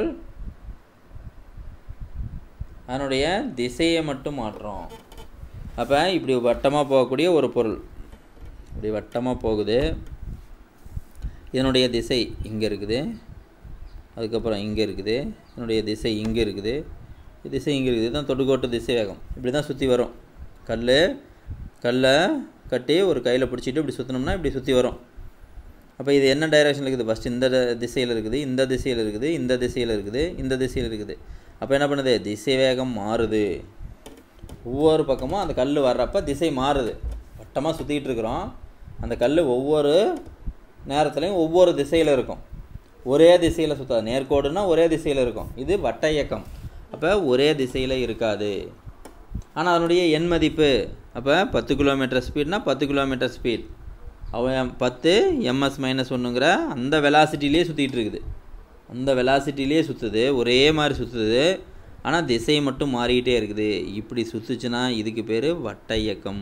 அதனுடைய திசையை மட்டும் மாற்றுறோம் அப்போ இப்படி வட்டமாக போகக்கூடிய ஒரு பொருள் இப்படி வட்டமாக போகுது இதனுடைய திசை இங்கே இருக்குது அதுக்கப்புறம் இங்கே இருக்குது இதனுடைய திசை இங்கே இருக்குது திசை இங்கே இருக்குது இதுதான் தொடுகோட்டு திசை வேகம் இப்படி தான் சுற்றி வரும் கல் கல்லை கட்டி ஒரு கையில் பிடிச்சிட்டு இப்படி சுற்றினோம்னா இப்படி சுற்றி வரும் அப்போ இது என்ன டைரக்ஷனில் இருக்குது ஃபஸ்ட் இந்த திசையில் இருக்குது இந்த திசையில் இருக்குது இந்த திசையில் இருக்குது இந்த திசையில் இருக்குது அப்போ என்ன பண்ணுது திசை வேகம் மாறுது ஒவ்வொரு பக்கமும் அந்த கல் வர்றப்ப திசை மாறுது வட்டமாக சுற்றிக்கிட்டு இருக்கிறோம் அந்த கல் ஒவ்வொரு நேரத்துலையும் ஒவ்வொரு திசையில் இருக்கும் ஒரே திசையில் சுற்றாது நேர்கோடுனா ஒரே திசையில் இருக்கும் இது வட்ட இயக்கம் அப்போ ஒரே திசையில் இருக்காது ஆனால் அதனுடைய எண் மதிப்பு அப்போ பத்து கிலோமீட்டர் ஸ்பீட்னா பத்து கிலோமீட்டர் ஸ்பீட் அவன் பத்து எம்எஸ் மைனஸ் ஒன்றுங்கிற அந்த வெலாசிட்டிலே சுற்றிட்டு இருக்குது அந்த வெலாசிட்டிலே சுற்றுது ஒரே மாதிரி சுற்றுது ஆனால் திசை மட்டும் மாறிக்கிட்டே இருக்குது இப்படி சுற்றுச்சுன்னா இதுக்கு பேர் வட்ட இயக்கம்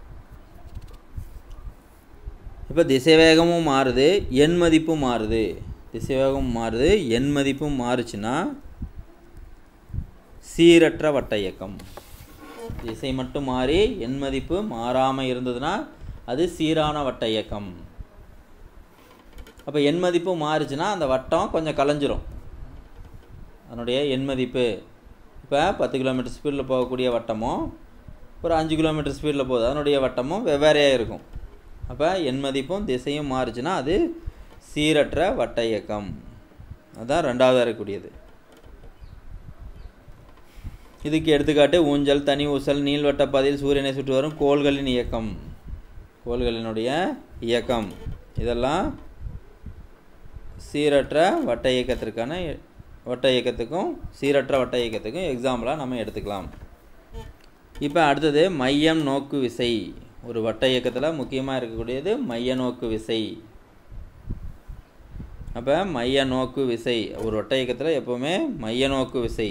இப்போ திசை வேகமும் மாறுது எண் மதிப்பும் மாறுது திசை வேகமும் மாறுது எண் மதிப்பும் மாறுச்சுன்னா சீரற்ற வட்ட இயக்கம் திசை மட்டும் மாறி எண் மதிப்பு மாறாமல் இருந்ததுன்னா அது சீரான வட்ட இயக்கம் அப்போ எண் மதிப்பு மாறுச்சுன்னா அந்த வட்டம் கொஞ்சம் கலைஞ்சிரும் அதனுடைய எண் மதிப்பு இப்போ பத்து கிலோமீட்டர் ஸ்பீடில் போகக்கூடிய வட்டமும் ஒரு அஞ்சு கிலோமீட்டர் ஸ்பீடில் போகுது அதனுடைய வட்டமும் வெவ்வேறையாக இருக்கும் அப்போ எண் மதிப்பும் திசையும் மாறுச்சுன்னா அது சீரற்ற வட்ட இயக்கம் அதுதான் ரெண்டாவது இருக்கக்கூடியது இதுக்கு எடுத்துக்காட்டு ஊஞ்சல் தனி ஊசல் நீள்வட்ட பாதையில் சூரியனை சுற்றி வரும் கோள்களின் இயக்கம் கோள்களினுடைய இயக்கம் இதெல்லாம் சீரற்ற வட்ட இயக்கத்திற்கான வட்ட இயக்கத்துக்கும் சீரற்ற வட்ட இயக்கத்துக்கும் எக்ஸாம்பிளாக நம்ம எடுத்துக்கலாம் இப்போ அடுத்தது மையம் நோக்கு விசை ஒரு வட்ட இயக்கத்தில் முக்கியமாக இருக்கக்கூடியது மைய நோக்கு விசை அப்போ மைய நோக்கு விசை ஒரு வட்ட இயக்கத்தில் எப்போவுமே மைய நோக்கு விசை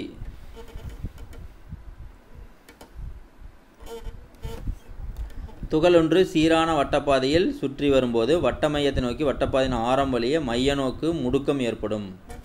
துகள் ஒன்று சீரான வட்டப்பாதையில் சுற்றி வரும்போது வட்ட மையத்தை நோக்கி வட்டப்பாதையின் ஆரம் வழியே மைய நோக்கு முடுக்கம் ஏற்படும்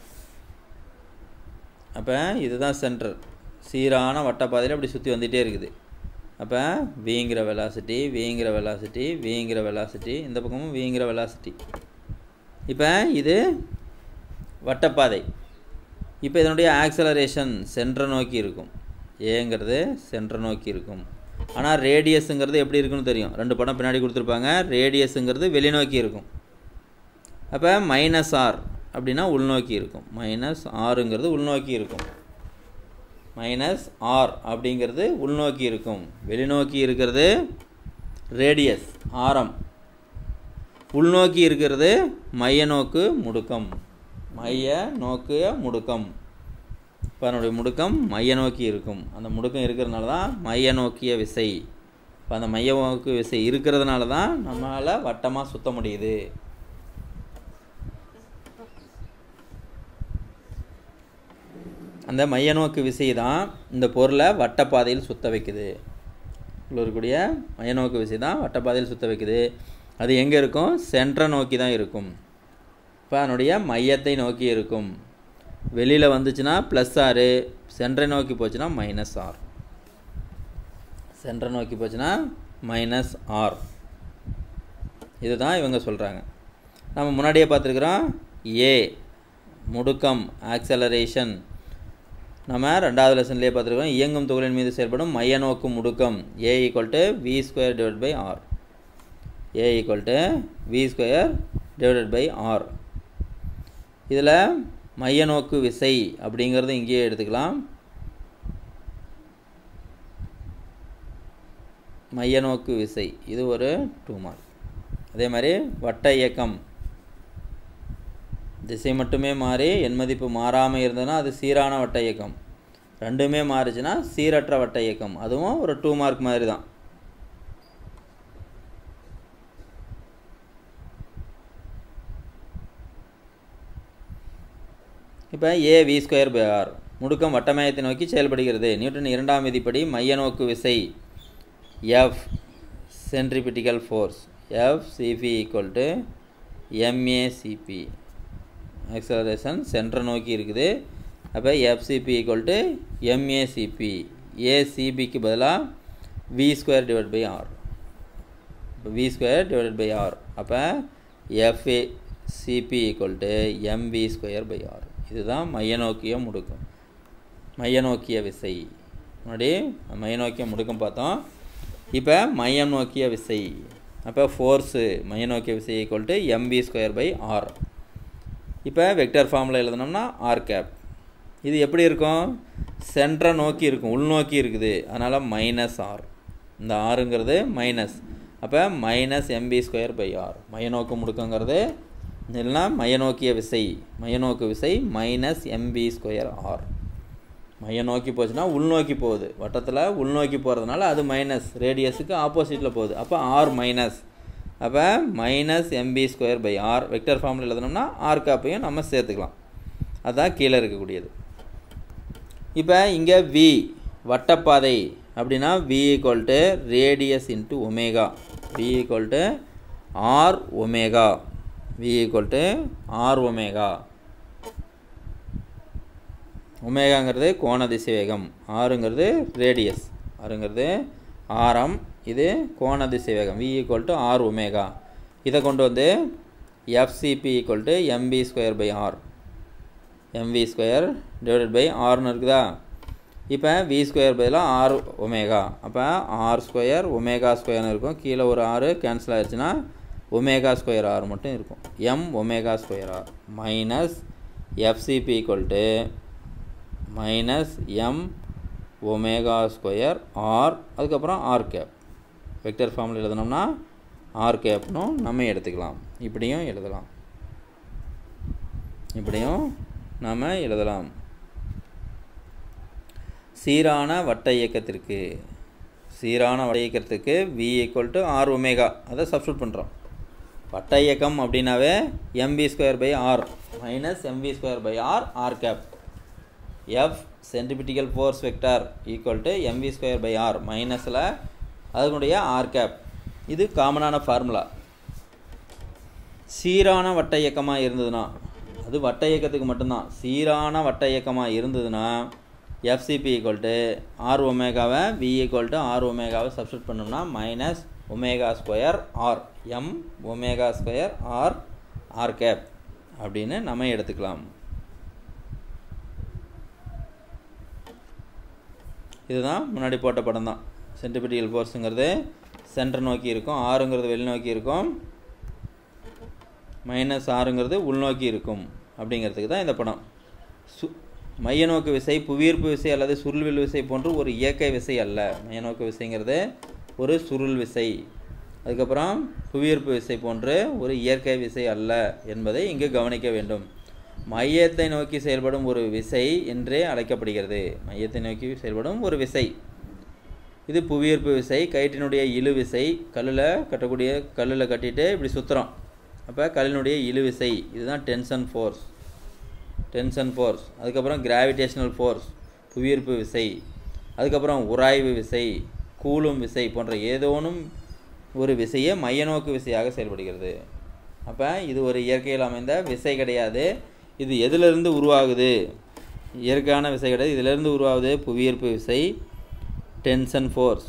அப்போ இதுதான் சென்டர் சீரான வட்டப்பாதையில் அப்படி சுற்றி வந்துகிட்டே இருக்குது அப்போ வீங்கிற வெலாசிட்டி வீங்கிற வெலாசிட்டி வீங்கிற வெலாசிட்டி இந்த பக்கமும் வீங்கிற வெலாசிட்டி இப்போ இது வட்டப்பாதை இப்போ இதனுடைய ஆக்சலரேஷன் சென்டரை நோக்கி இருக்கும் ஏங்கிறது சென்டரை நோக்கி இருக்கும் ஆனால் ரேடியஸுங்கிறது எப்படி இருக்குன்னு தெரியும் ரெண்டு படம் பின்னாடி கொடுத்துருப்பாங்க ரேடியஸுங்கிறது வெளிநோக்கி இருக்கும் அப்போ மைனஸ் ஆர் அப்படின்னா உள்நோக்கி இருக்கும் மைனஸ் ஆறுங்கிறது உள்நோக்கி இருக்கும் மைனஸ் ஆர் அப்படிங்கிறது உள்நோக்கி இருக்கும் வெளிநோக்கி இருக்கிறது ரேடியஸ் ஆரம் உள்நோக்கி இருக்கிறது மைய நோக்கு முடுக்கம் மைய நோக்கு முடுக்கம் இப்போ அதனுடைய முடுக்கம் மைய நோக்கி இருக்கும் அந்த முடுக்கம் இருக்கிறதுனால தான் மைய நோக்கிய விசை இப்போ அந்த மைய நோக்கு விசை இருக்கிறதுனால தான் நம்மளால் வட்டமாக சுத்த முடியுது அந்த மைய நோக்கு விசை தான் இந்த பொருளை வட்டப்பாதையில் சுத்த வைக்குது உள்ள இருக்கக்கூடிய மைய நோக்கு விசை தான் வட்டப்பாதையில் சுத்த வைக்குது அது எங்கே இருக்கும் சென்டரை நோக்கி தான் இருக்கும் இப்போ அதனுடைய மையத்தை நோக்கி இருக்கும் வெளியில் வந்துச்சுன்னா ப்ளஸ் ஆறு சென்டரை நோக்கி போச்சுன்னா மைனஸ் ஆர் சென்டரை நோக்கி போச்சுன்னா மைனஸ் ஆர் இதுதான் இவங்க சொல்கிறாங்க நம்ம முன்னாடியே பார்த்துருக்குறோம் ஏ முடுக்கம் ஆக்சலரேஷன் நம்ம ரெண்டாவது லெசன்லேயே பார்த்துருக்கோம் இயங்கும் துகளின் மீது செயல்படும் மைய நோக்கு முடுக்கம் A equal to V square divide by R A equal to V square divided by R இதில் மைய நோக்கு விசை அப்படிங்கிறது இங்கேயே எடுத்துக்கலாம் மைய நோக்கு விசை இது ஒரு டூ மார்க் அதே மாதிரி வட்ட இயக்கம் திசை மட்டுமே மாறி எண் மதிப்பு மாறாமல் இருந்ததுன்னா அது சீரான வட்ட இயக்கம் ரெண்டுமே மாறுச்சுன்னா சீரற்ற வட்ட இயக்கம் அதுவும் ஒரு டூ மார்க் மாதிரி தான் இப்போ A V square by R முடுக்கம் வட்டமயத்தை நோக்கி செயல்படுகிறது நியூட்டன் இரண்டாம் விதிப்படி மைய நோக்கு விசை F centripetal force F CP equal to MACP acceleration சென்டரை நோக்கி இருக்குது அப்போ எஃப்சிபி ஈக்குவல் டு எம்ஏசிபி ஏசிபிக்கு பதிலாக V square divide by R இப்போ V square divide by R அப்போ FA CP equal to MV square by R இதுதான் மைய நோக்கிய முடுக்கம் மைய நோக்கிய விசை முன்னாடி மைய நோக்கிய முடுக்கம் பார்த்தோம் இப்போ மையம் நோக்கிய விசை அப்போ ஃபோர்ஸு மைய நோக்கிய விசை equal to MV square by R இப்போ வெக்டர் ஃபார்மில் எழுதுனோம்னா ஆர் கேப் இது எப்படி இருக்கும் சென்டரை நோக்கி இருக்கும் உள்நோக்கி இருக்குது அதனால் மைனஸ் ஆர் இந்த ஆறுங்கிறது மைனஸ் அப்போ minus MP square by R மையநோக்கு முடுக்கங்கிறது இல்லைனா மையநோக்கிய விசை மையநோக்கு விசை மைனஸ் எம்பி ஸ்கொயர் ஆர் மைய நோக்கி போச்சுன்னா உள்நோக்கி போகுது வட்டத்தில் உள்நோக்கி போகிறதுனால அது மைனஸ் ரேடியஸுக்கு ஆப்போசிட்டில் போகுது அப்போ ஆர் மைனஸ் அப்போ minus MP square by R vector ஃபார்மில் எழுதணும்னா ஆர் காப்பையும் நம்ம சேர்த்துக்கலாம் அதுதான் கீழே இருக்கக்கூடியது இப்போ இங்கே வி வட்டப்பாதை அப்படின்னா V equal to radius into omega V equal to R omega V equal to R omega ஒமேகாங்கிறது கோண திசைவேகம் ஆறுங்கிறது ரேடியஸ் ஆறுங்கிறது ஆரம் இது கோண திசைவேகம் V equal to R omega இதை கொண்டு வந்து FCP equal to MP square by R MV square divided by R இருக்குதா இப்போ வி ஸ்கொயர் பதிலாக ஆர் ஒமேகா அப்போ ஆர் ஸ்கொயர் ஒமேகா ஸ்கொயர்னு இருக்கும் கீழே ஒரு ஆறு கேன்சல் ஆயிடுச்சுன்னா ஒமேகா ஸ்கொயர் ஆர் மட்டும் இருக்கும் M omega square R minus FCP equal to minus M omega square R அதுக்கப்புறம் ஆர் கேப் வெக்டர் ஃபார்மில் எழுதணும்னா ஆர் கேப்னும் நம்ம எடுத்துக்கலாம் இப்படியும் எழுதலாம் இப்படியும் நாம் எழுதலாம் சீரான வட்ட இயக்கத்திற்கு சீரான வட்ட இயக்கத்துக்கு V equal to R omega அதை சப்ஸ்டியூட் பண்ணுறோம் வட்ட இயக்கம் அப்படின்னாவே MP square by R minus MP square by R R cap F centripetal force vector equal to MV square by R மைனஸில் அதனுடைய ஆர் கேப் இது காமனான ஃபார்முலா சீரான வட்ட இயக்கமாக இருந்ததுன்னா அது வட்ட இயக்கத்துக்கு மட்டும்தான் சீரான வட்ட இயக்கமாக இருந்ததுன்னா எஃப்சிபி ஈக்குவல் டு ஆர் ஒமேகாவை வி ஈக்குவல் டு ஆர் ஒமேகாவை சப்ஸ்டியூட் பண்ணோம்னா minus omega square R M omega square R R cap அப்படின்னு நம்ம எடுத்துக்கலாம் இதுதான் முன்னாடி போட்ட படம் தான் சென்டிபிட்டியல் ஃபோர்ஸுங்கிறது சென்டர் நோக்கி இருக்கும் ஆறுங்கிறது வெளிநோக்கி இருக்கும் மைனஸ் ஆறுங்கிறது உள்நோக்கி இருக்கும் அப்படிங்கிறதுக்கு தான் இந்த படம் சு மையநோக்கு விசை புவியீர்ப்பு விசை அல்லது சுருள்வில் விசை போன்று ஒரு இயற்கை விசை அல்ல மையநோக்கு விசைங்கிறது ஒரு சுருள் விசை அதுக்கப்புறம் புவியீர்ப்பு விசை போன்று ஒரு இயற்கை விசை அல்ல என்பதை இங்கு கவனிக்க வேண்டும் மையத்தை நோக்கி செயல்படும் ஒரு விசை என்றே அழைக்கப்படுகிறது மையத்தை நோக்கி செயல்படும் ஒரு விசை இது புவியீர்ப்பு விசை கயிற்றினுடைய இழு விசை கல்லில் கட்டக்கூடிய கல்லில் கட்டிட்டு இப்படி சுற்றுறோம் அப்போ கல்லினுடைய இழு விசை இதுதான் டென்ஷன் ஃபோர்ஸ் டென்ஷன் ஃபோர்ஸ் அதுக்கப்புறம் கிராவிடேஷனல் ஃபோர்ஸ் புவியீர்ப்பு விசை அதுக்கப்புறம் உராய்வு விசை கூலும் விசை போன்ற ஏதோனும் ஒரு விசையே மையநோக்கு விசையாக செயல்படுகிறது அப்போ இது ஒரு இயற்கையில் அமைந்த விசை கிடையாது இது எதிலிருந்து உருவாகுது இயற்கையான விசை கிடையாது இதிலிருந்து உருவாகுது புவியீர்ப்பு விசை டென்ஷன் ஃபோர்ஸ்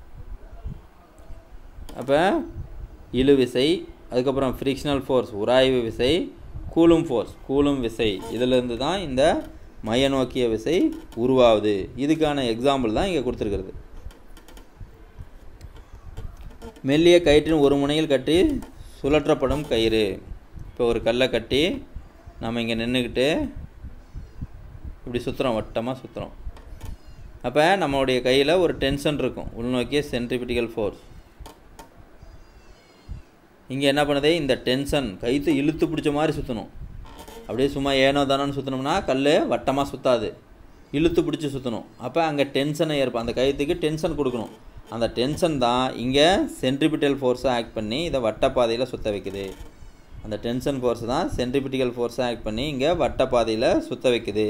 அப்போ இழு விசை அதுக்கப்புறம் ஃப்ரிக்ஷனல் ஃபோர்ஸ் உராய்வு விசை கூலும் ஃபோர்ஸ் கூலும் விசை இதிலிருந்து தான் இந்த மைய நோக்கிய விசை உருவாகுது இதுக்கான எக்ஸாம்பிள் தான் இங்கே கொடுத்துருக்கிறது மெல்லிய கயிற்றின் ஒரு முனையில் கட்டி சுழற்றப்படும் கயிறு இப்போ ஒரு கல்லை கட்டி நம்ம இங்கே நின்றுக்கிட்டு இப்படி சுற்றுறோம் வட்டமாக சுற்றுறோம் அப்போ நம்மளுடைய கையில் ஒரு டென்ஷன் இருக்கும் உள்நோக்கிய சென்ட்ரிபிட்டிக்கல் ஃபோர்ஸ் இங்கே என்ன பண்ணுது இந்த டென்ஷன் கைத்து இழுத்து பிடிச்ச மாதிரி சுற்றணும் அப்படியே சும்மா ஏனோ தானோன்னு சுற்றினோம்னா கல் வட்டமாக சுற்றாது இழுத்து பிடிச்சி சுற்றணும் அப்போ அங்கே டென்ஷனை ஏற்படும் அந்த கயிற்றுக்கு டென்ஷன் கொடுக்கணும் அந்த டென்ஷன் தான் இங்கே சென்ட்ரிபிட்டல் ஃபோர்ஸை ஆக்ட் பண்ணி இதை வட்டப்பாதையில் சுற்ற வைக்குது அந்த டென்ஷன் ஃபோர்ஸ் தான் சென்ட்ரிபிட்டிக்கல் ஃபோர்ஸை ஆக்ட் பண்ணி இங்கே வட்டப்பாதையில் சுற்ற வைக்குது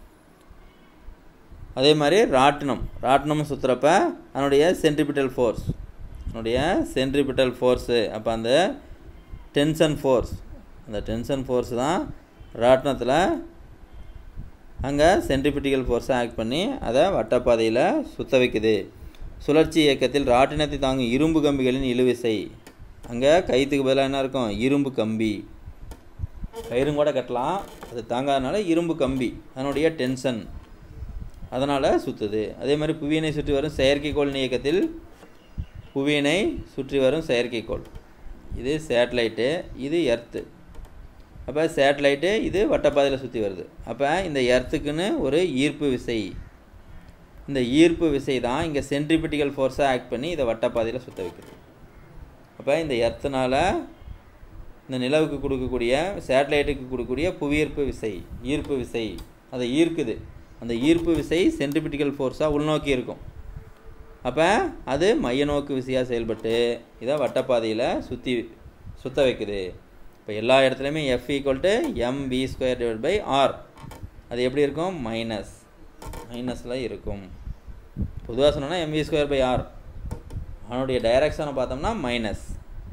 அதே மாதிரி ராட்டினம் ராட்டினமும் சுற்றுறப்ப அதனுடைய சென்ட்ரிபிட்டல் ஃபோர்ஸ் அதனுடைய சென்ட்ரிபிட்டல் ஃபோர்ஸு அப்போ அந்த டென்ஷன் ஃபோர்ஸ் அந்த டென்ஷன் ஃபோர்ஸ் தான் ராட்டினத்தில் அங்கே சென்ட்ரிபிட்டிக்கல் ஃபோர்ஸை ஆக்ட் பண்ணி அதை வட்டப்பாதையில் சுத்த வைக்குது சுழற்சி இயக்கத்தில் ராட்டினத்தை தாங்கும் இரும்பு கம்பிகளின் இழுவிசை அங்கே கைத்துக்கு பதிலாக என்ன இருக்கும் இரும்பு கம்பி கயிறும் கூட கட்டலாம் அது தாங்காதனால இரும்பு கம்பி அதனுடைய டென்ஷன் அதனால் சுற்றுது அதே மாதிரி புவியினை சுற்றி வரும் செயற்கைக்கோள் இயக்கத்தில் புவியினை சுற்றி வரும் செயற்கைக்கோள் இது சேட்டலைட்டு இது எர்த்து அப்போ சேட்டலைட்டு இது வட்டப்பாதையில் சுற்றி வருது அப்போ இந்த எர்த்துக்குன்னு ஒரு ஈர்ப்பு விசை இந்த ஈர்ப்பு விசை தான் இங்கே சென்ட்ரிபிட்டிக்கல் ஃபோர்ஸை ஆக்ட் பண்ணி இதை வட்டப்பாதையில் சுற்ற வைக்குது அப்போ இந்த எர்த்துனால் இந்த நிலவுக்கு கொடுக்கக்கூடிய சேட்டலைட்டுக்கு கொடுக்கக்கூடிய புவியீர்ப்பு விசை ஈர்ப்பு விசை அதை ஈர்க்குது அந்த ஈர்ப்பு விசை சென்ட்ரிபிட்டிக்கல் ஃபோர்ஸாக உள்நோக்கி இருக்கும் அப்போ அது மைய நோக்கு விசையாக செயல்பட்டு இதை வட்டப்பாதையில் சுற்றி சுற்ற வைக்குது இப்போ எல்லா இடத்துலையுமே F equal to M P square divide by R அது எப்படி இருக்கும் மைனஸ் மைனஸில் இருக்கும் பொதுவாக சொன்னோன்னா எம்வி ஸ்கொயர் பை ஆர் அவனுடைய டைரக்ஷனை பார்த்தோம்னா மைனஸ்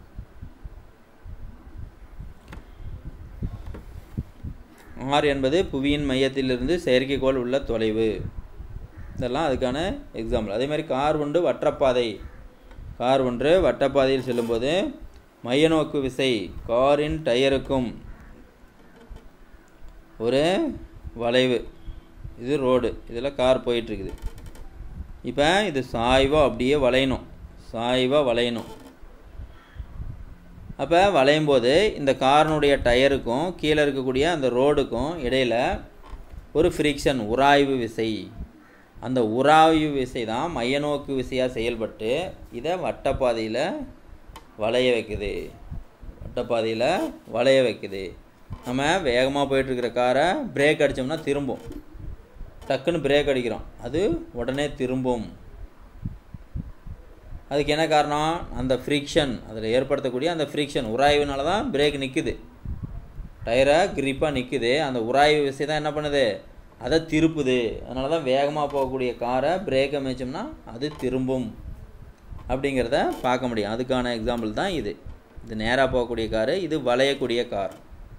ஆர் என்பது புவியின் மையத்திலிருந்து செயற்கைக்கோள் உள்ள தொலைவு இதெல்லாம் அதுக்கான எக்ஸாம்பிள் அதே மாதிரி கார் ஒன்று வட்டப்பாதை கார் ஒன்று வட்டப்பாதையில் செல்லும்போது மைய நோக்கு விசை காரின் டயருக்கும் ஒரு வளைவு இது ரோடு இதில் கார் போயிட்டுருக்குது இப்போ இது சாய்வாக அப்படியே வளையணும் சாய்வாக வளையணும் அப்போ வளையும் போது இந்த காரனுடைய டயருக்கும் கீழே இருக்கக்கூடிய அந்த ரோடுக்கும் இடையில் ஒரு ஃப்ரிக்ஷன் உராய்வு விசை அந்த உராய்வு விசை தான் மையநோக்கு விசையாக செயல்பட்டு இதை வட்டப்பாதையில் வளைய வைக்குது வட்டப்பாதையில் வளைய வைக்குது நம்ம வேகமாக போயிட்டுருக்கிற காரை பிரேக் அடித்தோம்னா திரும்பும் டக்குன்னு பிரேக் அடிக்கிறோம் அது உடனே திரும்பும் அதுக்கு என்ன காரணம் அந்த ஃப்ரிக்ஷன் அதில் ஏற்படுத்தக்கூடிய அந்த ஃப்ரிக்ஷன் உராய்வுனால தான் பிரேக் நிற்குது டயரை கிரிப்பாக நிற்குது அந்த உராய்வு விசை தான் என்ன பண்ணுது அதை திருப்புது அதனால தான் வேகமாக போகக்கூடிய காரை பிரேக்கை மிச்சோம்னா அது திரும்பும் அப்படிங்கிறத பார்க்க முடியும் அதுக்கான எக்ஸாம்பிள் தான் இது இது நேராக போகக்கூடிய காரு இது வளையக்கூடிய கார்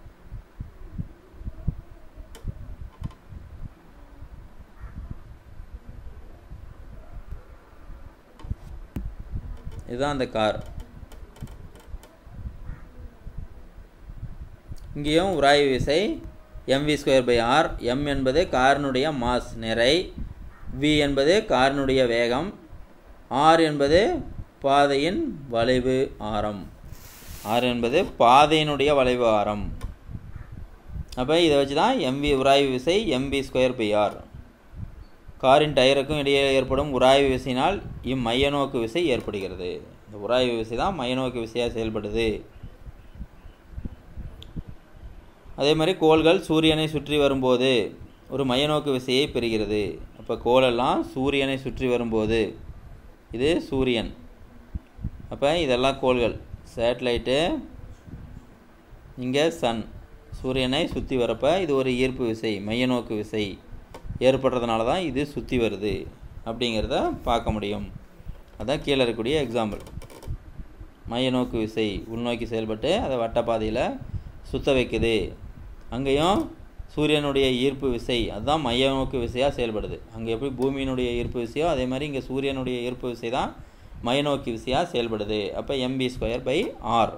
இதுதான் அந்த கார் இங்கேயும் உராய்வு விசை MV square by R M என்பது காரினுடைய மாஸ் நிறை வி என்பது காரினுடைய வேகம் ஆர் என்பது பாதையின் வளைவு ஆரம் ஆர் என்பது பாதையினுடைய வளைவு ஆரம் அப்போ இதை வச்சு தான் எம்வி உராய்வு விசை எம்வி ஸ்கொயர் பை ஆர் காரின் டயருக்கும் இடையே ஏற்படும் உராய்வு விசையினால் இம்மைய நோக்கு விசை ஏற்படுகிறது இந்த உராய்வு விசை தான் மைய நோக்கு விசையாக செயல்படுது அதே மாதிரி கோள்கள் சூரியனை சுற்றி வரும்போது ஒரு மையநோக்கு விசையை பெறுகிறது அப்போ கோளெல்லாம் சூரியனை சுற்றி வரும்போது இது சூரியன் அப்போ இதெல்லாம் கோள்கள் சேட்டலைட்டு இங்கே சன் சூரியனை சுற்றி வரப்போ இது ஒரு ஈர்ப்பு விசை மையநோக்கு விசை ஏற்படுறதுனால தான் இது சுற்றி வருது அப்படிங்கிறத பார்க்க முடியும் அதான் கீழே இருக்கக்கூடிய எக்ஸாம்பிள் மையநோக்கு விசை உள்நோக்கி செயல்பட்டு அதை வட்டப்பாதையில் சுத்த வைக்குது அங்கேயும் சூரியனுடைய ஈர்ப்பு விசை அதுதான் மைய நோக்கு விசையாக செயல்படுது அங்கே எப்படி பூமியினுடைய ஈர்ப்பு விசையோ அதே மாதிரி இங்கே சூரியனுடைய ஈர்ப்பு விசை தான் மையநோக்கி விசையாக செயல்படுது அப்போ எம்பி ஸ்கொயர் பை ஆர்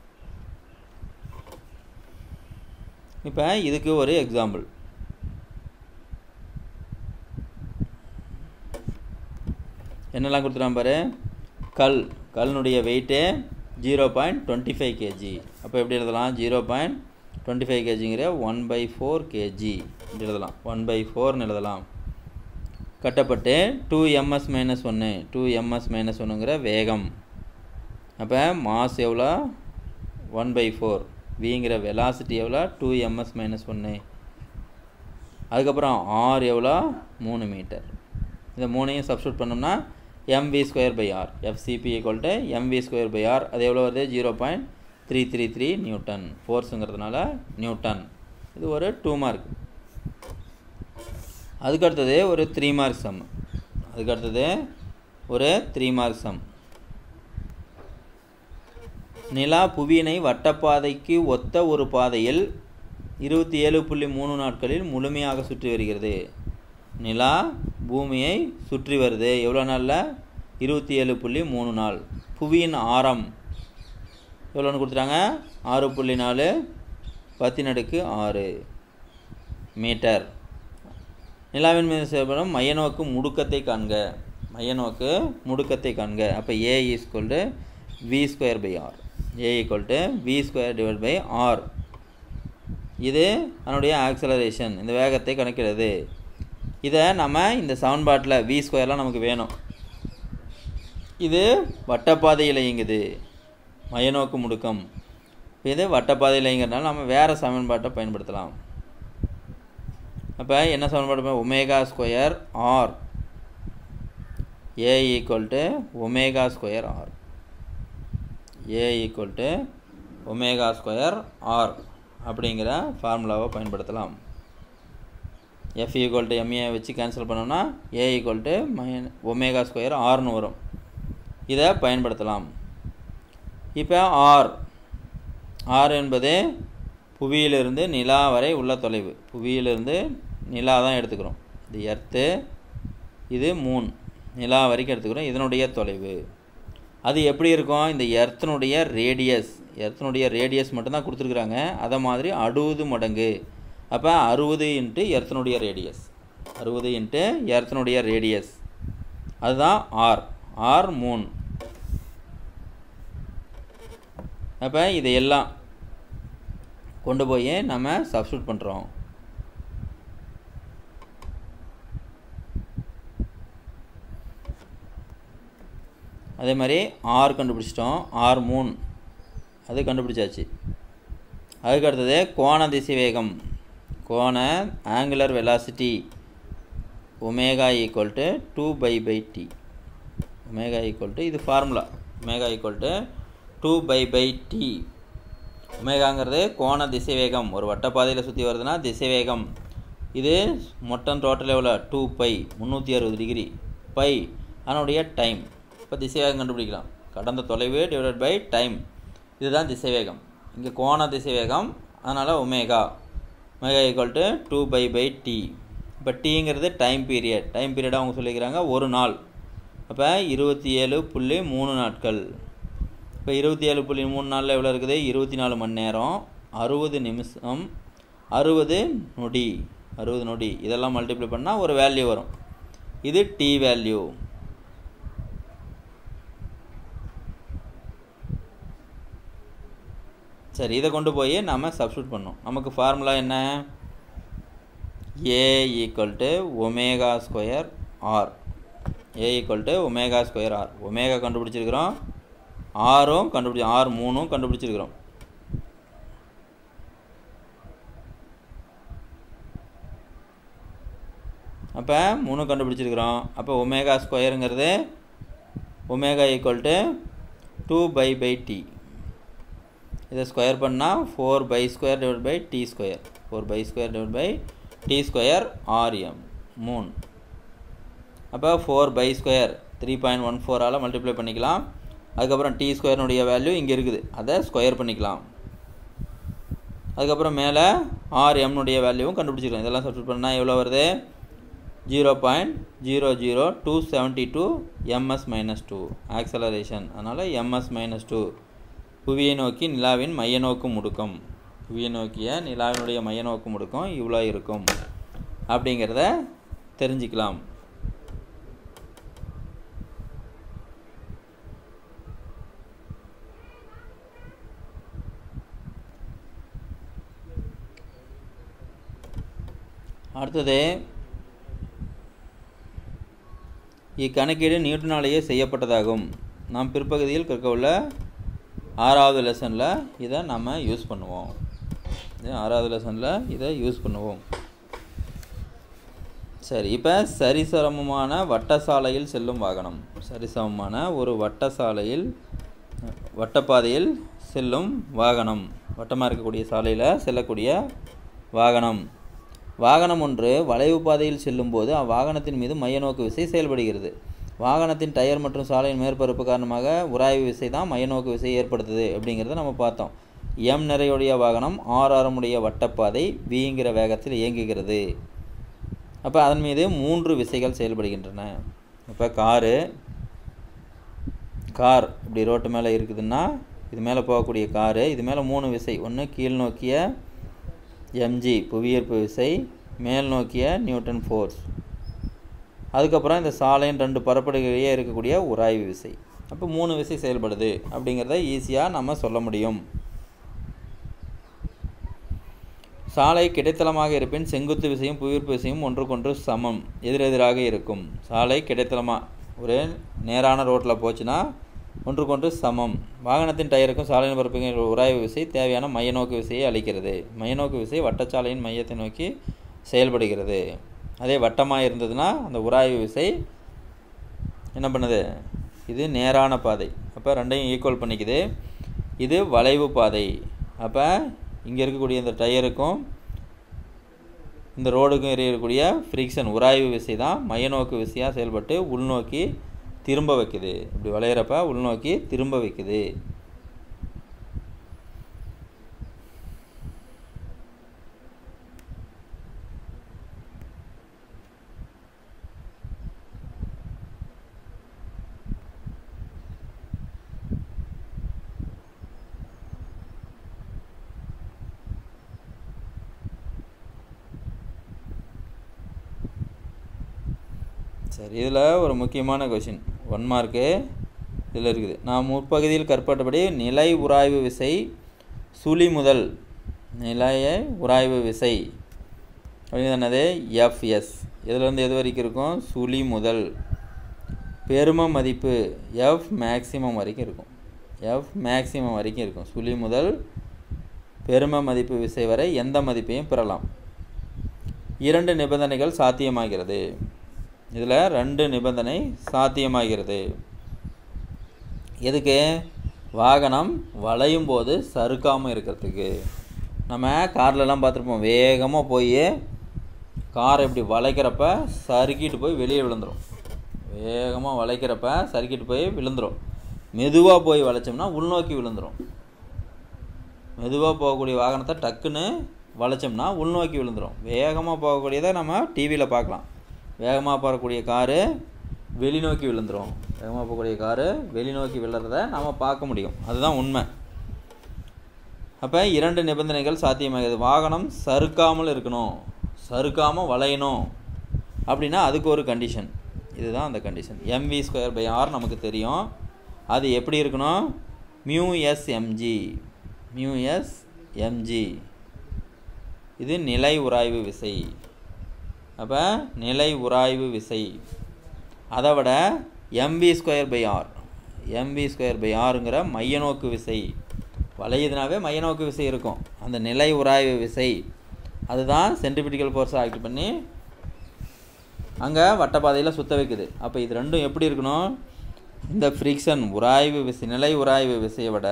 இப்போ இதுக்கு ஒரு எக்ஸாம்பிள் என்னெல்லாம் கொடுத்துருக்கான் பாரு கல் கல்னுடைய weight zero point twenty five KG அப்போ எப்படி எழுதலாம் ஜீரோ பாயிண்ட் டுவெண்ட்டி ஃபைவ் கேஜிங்கிற ஒன் பை ஃபோர் கேஜி இப்படி எழுதலாம் ஒன் பை ஃபோர்னு எழுதலாம் கட்டப்பட்டு டூ எம்எஸ் மைனஸ் ஒன்று டூ எம்எஸ் மைனஸ் ஒன்றுங்கிற வேகம் அப்போ மாஸ் எவ்வளோ ஒன் பை ஃபோர் விங்கிற வெலாசிட்டி எவ்வளோ டூ எம்எஸ் மைனஸ் ஒன்று அதுக்கப்புறம் ஆர் எவ்வளோ மூணு மீட்டர் இந்த மூணையும் சப்ஸ்டியூட் பண்ணோம்னா MV square by R FCP equal to MV square by R அது எவ்வளோ வருது zero point three three three newton ஃபோர்ஸுங்கிறதுனால நியூட்டன் இது ஒரு டூ மார்க் அதுக்கு அடுத்தது ஒரு த்ரீ மார்க் சம் அதுக்கு அடுத்தது ஒரு த்ரீ மார்க் சம் நிலா புவியினை வட்டப்பாதைக்கு ஒத்த ஒரு பாதையில் இருபத்தி ஏழு புள்ளி மூணு நாட்களில் முழுமையாக சுற்றி வருகிறது நிலா பூமியை சுற்றி வருது எவ்வளோ நாளில் இருபத்தி ஏழு புள்ளி மூணு நாள் புவியின் ஆரம் எவ்வளோன்னு கொடுத்துட்டாங்க ஆறு புள்ளி நாலு பத்தினடுக்கு ஆறு மீட்டர் நிலாவின் மீது செயல்படும் மையநோக்கு முடுக்கத்தை காண்க மையநோக்கு முடுக்கத்தை காண்க அப்போ A equal to V square by R A equal to V square divide by R இது அதனுடைய ஆக்சலரேஷன் இந்த வேகத்தை கணக்கிடுது இதை நம்ம இந்த சமன்பாட்டில் வி ஸ்கொயர்லாம் நமக்கு வேணும் இது வட்டப்பாதையில் இயங்குது மையநோக்கு முடுக்கம் இது வட்டப்பாதையில் இயங்குறதுனால நம்ம வேறு சமன்பாட்டை பயன்படுத்தலாம் அப்போ என்ன சமன்பாடு omega square R A equal to omega square R A equal to omega square R அப்படிங்கிற ஃபார்முலாவை பயன்படுத்தலாம் எஃப் ஈக்குவல் டு எம்ஏ வச்சு கேன்சல் பண்ணோம்னா A equal to minus omega square ஆர்னு வரும் இதை பயன்படுத்தலாம் இப்போ ஆர் ஆர் என்பது புவியிலிருந்து நிலா வரை உள்ள தொலைவு புவியிலிருந்து நிலா தான் எடுத்துக்கிறோம் இது எர்த்து இது மூன் நிலா வரைக்கும் எடுத்துக்கிறோம் இதனுடைய தொலைவு அது எப்படி இருக்கும் இந்த எர்த்தனுடைய ரேடியஸ் எர்த்தனுடைய ரேடியஸ் மட்டும்தான் கொடுத்துருக்குறாங்க அதை மாதிரி அறுபது மடங்கு அப்போ அறுபது இன்ட்டு எர்த்தனுடைய ரேடியஸ் அறுபது இன்ட்டு எர்த்தனுடைய ரேடியஸ் அதுதான் ஆர் ஆர் மூன் அப்போ இதையெல்லாம் கொண்டு போய் நம்ம சப்ஸ்டியூட் பண்ணுறோம் அதே மாதிரி ஆர் கண்டுபிடிச்சிட்டோம் ஆர் மூன் அது கண்டுபிடிச்சாச்சு அதுக்கு அடுத்தது கோண திசை வேகம் கோண angular velocity omega equal to two pi by T omega equal to இது formula omega equal to two pi by T ஒமேகாங்கிறது கோண திசைவேகம் ஒரு வட்டப்பாதையில் சுற்றி வருதுன்னா திசைவேகம் இது மொத்தம் டோட்டல் எவ்வளோ டூ பை முந்நூற்றி அறுபது டிகிரி பை அதனுடைய டைம் இப்போ திசைவேகம் கண்டுபிடிக்கலாம் கடந்த தொலைவு டிவைடட் பை டைம் இதுதான் திசைவேகம் இங்கே கோண திசைவேகம் அதனால் omega omega equal to two pi by T இப்போ டீங்கிறது டைம் பீரியட் டைம் பீரியடாக அவங்க சொல்லிக்கிறாங்க ஒரு நாள் அப்போ இருபத்தி ஏழு புள்ளி மூணு நாட்கள் இப்போ இருபத்தி ஏழு புள்ளி மூணு நாளில் எவ்வளோ இருக்குது இருபத்தி நாலு மணி நேரம் அறுபது நிமிஷம் அறுபது நொடி அறுபது நொடி இதெல்லாம் மல்டிப்ளை பண்ணால் ஒரு வேல்யூ வரும் இது டி வேல்யூ சரி இதை கொண்டு போய் நம்ம சப்ஸ்டியூட் பண்ணோம் நமக்கு ஃபார்முலா என்ன A equal to omega square R A equal to omega square R omega கண்டுபிடிச்சிருக்கிறோம் ஆறும் கண்டுபிடி ஆறு மூணும் கண்டுபிடிச்சிருக்கிறோம் அப்போ மூணு கண்டுபிடிச்சிருக்கிறோம் அப்போ ஒமேகா ஸ்கொயருங்கிறது omega equal to two pi by T இதை ஸ்கொயர் பண்ணால் four pi square divide by T square four pi square divide by T square RM மூணு அப்போ four pi square three point one ஃபோரால் மல்டிப்ளை பண்ணிக்கலாம் அதுக்கப்புறம் D ஸ்கொயர்னுடைய value இங்கே இருக்குது அதை ஸ்கொயர் பண்ணிக்கலாம் அதுக்கப்புறம் மேலே ஆர் எம்னுடைய வேல்யூவும் கண்டுபிடிச்சிக்கலாம் இதெல்லாம் சப்ஸ்டியூட் பண்ணால் எவ்வளோ வருது zero point zero zero two seventy two MS minus two acceleration அதனால் எம்எஸ் மைனஸ் டூ புவியை நோக்கி நிலாவின் மைய நோக்கு முடுக்கம் புவியை நோக்கிய நிலாவினுடைய மைய நோக்கு முடுக்கம் இவ்வளோ இருக்கும் அப்படிங்கிறத தெரிஞ்சுக்கலாம் அடுத்தது இக்கணக்கீடு நியூட்டனாலேயே செய்யப்பட்டதாகும் நாம் பிற்பகுதியில் கற்க உள்ள ஆறாவது லெசனில் இதை நம்ம யூஸ் பண்ணுவோம் இது ஆறாவது லெசனில் இதை யூஸ் பண்ணுவோம் சரி இப்போ சரிசமமான வட்டசாலையில் செல்லும் வாகனம் சரிசமமான ஒரு வட்டசாலையில் வட்டப்பாதையில் செல்லும் வாகனம் வட்டமாக இருக்கக்கூடிய சாலையில் செல்லக்கூடிய வாகனம் வாகனம் ஒன்று வளைவு பாதையில் செல்லும்போது அவ்வாகனத்தின் மீது மையநோக்கு விசை செயல்படுகிறது வாகனத்தின் டயர் மற்றும் சாலையின் மேற்பரப்பு காரணமாக உராய்வு விசை தான் மையநோக்கு விசை ஏற்படுத்துது அப்படிங்கிறத நம்ம பார்த்தோம் எம் நிறையுடைய வாகனம் ஆர் ஆரமுடைய வட்டப்பாதை விங்கிற வேகத்தில் இயங்குகிறது அப்போ அதன் மீது மூன்று விசைகள் செயல்படுகின்றன இப்போ காரு கார் இப்படி ரோட்டு மேலே இருக்குதுன்னா இது மேலே போகக்கூடிய காரு இது மேலே மூணு விசை ஒன்று கீழ் நோக்கிய எம்ஜி புவியீர்ப்பு விசை மேல் நோக்கிய நியூட்டன் ஃபோர்ஸ் அதுக்கப்புறம் இந்த சாலையின் ரெண்டு பரப்படைகளிலேயே இருக்கக்கூடிய உராய்வு விசை அப்போ மூணு விசை செயல்படுது அப்படிங்கிறத ஈஸியாக நம்ம சொல்ல முடியும் சாலை கிடைத்தளமாக இருப்பின் செங்குத்து விசையும் புவியீர்ப்பு விசையும் ஒன்றுக்கொன்று சமம் எதிரெதிராக இருக்கும் சாலை கிடைத்தளமாக ஒரு நேரான ரோட்டில் போச்சுன்னா ஒன்றுக்கொன்று சமம் வாகனத்தின் டயருக்கும் சாலையின் பரப்புக்கும் உராய்வு விசை தேவையான மையநோக்கு விசையை அளிக்கிறது மையநோக்கு விசை வட்டச்சாலையின் மையத்தை நோக்கி செயல்படுகிறது அதே வட்டமாக இருந்ததுன்னா அந்த உராய்வு விசை என்ன பண்ணுது இது நேரான பாதை அப்போ ரெண்டையும் ஈக்குவல் பண்ணிக்குது இது வளைவு பாதை அப்போ இங்கே இருக்கக்கூடிய இந்த டயருக்கும் இந்த ரோடுக்கும் இருக்கக்கூடிய ஃப்ரிக்ஷன் உராய்வு விசை தான் மையநோக்கு விசையாக செயல்பட்டு உள்நோக்கி திரும்ப வைக்குது இப்படி வளையிறப்ப உள்நோக்கி திரும்ப வைக்குது சரி இதில் ஒரு முக்கியமான கொஷின் ஒன் மார்க்கு இதில் இருக்குது நான் முற்பகுதியில் கற்பட்டபடி நிலை உராய்வு விசை சுழி முதல் நிலைய உராய்வு விசை அப்படின்னு என்னது எஃப்எஸ் இதுலேருந்து எது வரைக்கும் இருக்கும் சுழி முதல் பெரும மதிப்பு எஃப் மேக்ஸிமம் வரைக்கும் இருக்கும் எஃப் மேக்ஸிமம் வரைக்கும் இருக்கும் சுழி முதல் பெரும மதிப்பு விசை வரை எந்த மதிப்பையும் பெறலாம் இரண்டு நிபந்தனைகள் சாத்தியமாகிறது இதில் ரெண்டு நிபந்தனை சாத்தியமாகிறது எதுக்கு வாகனம் வளையும் போது சறுக்காமல் இருக்கிறதுக்கு நம்ம கார்லலாம் பார்த்துருப்போம் வேகமாக போய் காரை இப்படி வளைக்கிறப்ப சறுக்கிட்டு போய் வெளியே விழுந்துடும் வேகமாக வளைக்கிறப்ப சறுக்கிட்டு போய் விழுந்துடும் மெதுவாக போய் வளைச்சோம்னா உள்நோக்கி விழுந்துடும் மெதுவாக போகக்கூடிய வாகனத்தை டக்குன்னு வளைச்சோம்னா உள்நோக்கி விழுந்துடும் வேகமாக போகக்கூடியதை நம்ம டிவியில் பார்க்கலாம் வேகமாக போகக்கூடிய காரு வெளிநோக்கி விழுந்துடும் வேகமாக போகக்கூடிய காரு வெளிநோக்கி விழுறத நம்ம பார்க்க முடியும் அதுதான் உண்மை அப்போ இரண்டு நிபந்தனைகள் சாத்தியமாகிறது வாகனம் சறுக்காமல் இருக்கணும் சறுக்காமல் வளையணும் அப்படின்னா அதுக்கு ஒரு கண்டிஷன் இதுதான் அந்த condition MV square by R நமக்கு தெரியும் அது எப்படி இருக்கணும் mu S MG mu S MG இது நிலை உராய்வு விசை அப்போ நிலை உராய்வு விசை அதை விட MV square by R MV square by ஆருங்கிற மையநோக்கு விசை வளையுதுனாவே மையநோக்கு விசை இருக்கும் அந்த நிலை உராய்வு விசை அதுதான் சென்ட்ரிபிட்டிக்கல் ஃபோர்ஸை ஆக்ட் பண்ணி அங்கே வட்டப்பாதையில் சுத்த வைக்குது அப்போ இது ரெண்டும் எப்படி இருக்கணும் இந்த ஃப்ரிக்ஷன் உராய்வு விசை நிலை உராய்வு விசையை விட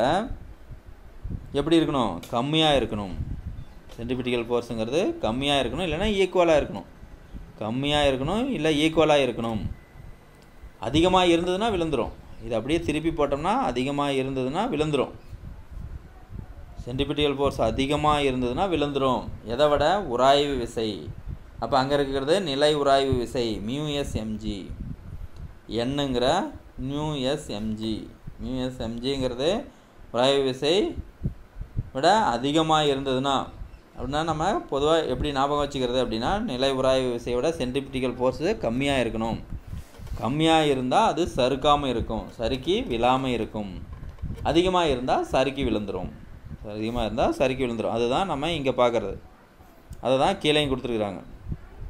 எப்படி இருக்கணும் கம்மியாக இருக்கணும் சென்ட்ரிபிட்டிக்கல் ஃபோர்ஸுங்கிறது கம்மியாக இருக்கணும் இல்லைன்னா ஈக்குவலாக இருக்கணும் கம்மியாக இருக்கணும் இல்லை ஈக்குவலாக இருக்கணும் அதிகமாக இருந்ததுன்னா விழுந்துடும் இது அப்படியே திருப்பி போட்டோம்னா அதிகமாக இருந்ததுன்னா விழுந்துடும் சென்டிபிட்டியல் ஃபோர்ஸ் அதிகமாக இருந்ததுன்னா விழுந்துடும் எதை விட உராய்வு விசை அப்போ அங்கே இருக்கிறது நிலை உராய்வு விசை மியூஎஸ் எம்ஜி என்னங்கிற மியூஎஸ் எம்ஜி மியூஎஸ் எம்ஜிங்கிறது உராய்வு விசை விட அதிகமாக இருந்ததுன்னா அப்படின்னா நம்ம பொதுவாக எப்படி ஞாபகம் வச்சுக்கிறது அப்படின்னா நிலை உராய்வு விசையை விட சென்ட்ரிபிட்டிக்கல் ஃபோர்ஸு கம்மியாக இருக்கணும் கம்மியாக இருந்தால் அது சறுக்காமல் இருக்கும் சறுக்கி விழாமல் இருக்கும் அதிகமாக இருந்தால் சறுக்கி விழுந்துடும் அதிகமாக இருந்தால் சறுக்கி விழுந்துடும் அதுதான் நம்ம இங்கே பார்க்குறது அதை தான் கீழேயும் கொடுத்துருக்குறாங்க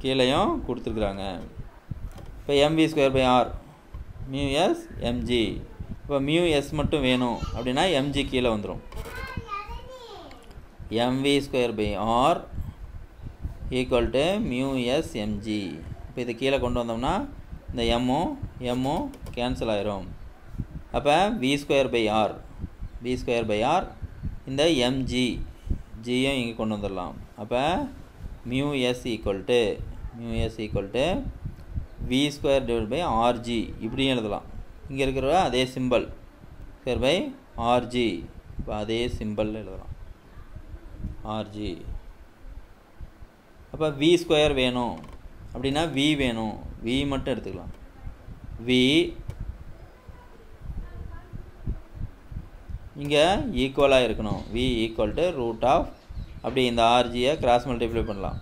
கீழேயும் கொடுத்துருக்குறாங்க இப்போ MV square by R mu S MG இப்போ மியூ எஸ் மட்டும் வேணும் அப்படின்னா எம்ஜி கீழே வந்துடும் MV square by R equal to mu S MG இப்போ இது கீழே கொண்டு வந்தோம்னா இந்த எம்மும் எம்மும் கேன்சல் ஆயிரும் அப்போ V square by R V square by R இந்த எம்ஜி ஜியும் இங்கே கொண்டு வந்துடலாம் அப்போ mu S equal to mu S equal to V square divide by RG இப்படியும் எழுதலாம் இங்கே இருக்கிற அதே சிம்பிள் ஸ்கொயர் பை ஆர்ஜி இப்போ அதே சிம்பிள் எழுதலாம் ஆர்ஜி அப்போ வி ஸ்கொயர் வேணும் அப்படின்னா வி வேணும் வி மட்டும் எடுத்துக்கலாம் வி இங்கே ஈக்குவலாக இருக்கணும் V equal to root of அப்படி இந்த ஆர்ஜியை கிராஸ் மல்டிப்ளை பண்ணலாம்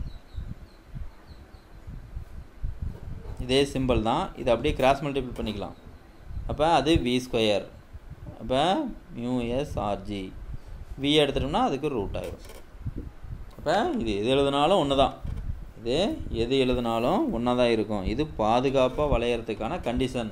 இதே சிம்பிள் தான் இதை அப்படியே கிராஸ் மல்டிப்ளை பண்ணிக்கலாம் அப்போ அது வி ஸ்கொயர் அப்போ மியூ எஸ் ஆர்ஜி வி எடுத்துட்டோம்னா அதுக்கு ரூட் ஆயிடும் அப்போ இது எது எழுதினாலும் ஒன்று தான் இது எது எழுதினாலும் ஒன்றா தான் இருக்கும் இது பாதுகாப்பாக வளையறதுக்கான கண்டிஷன்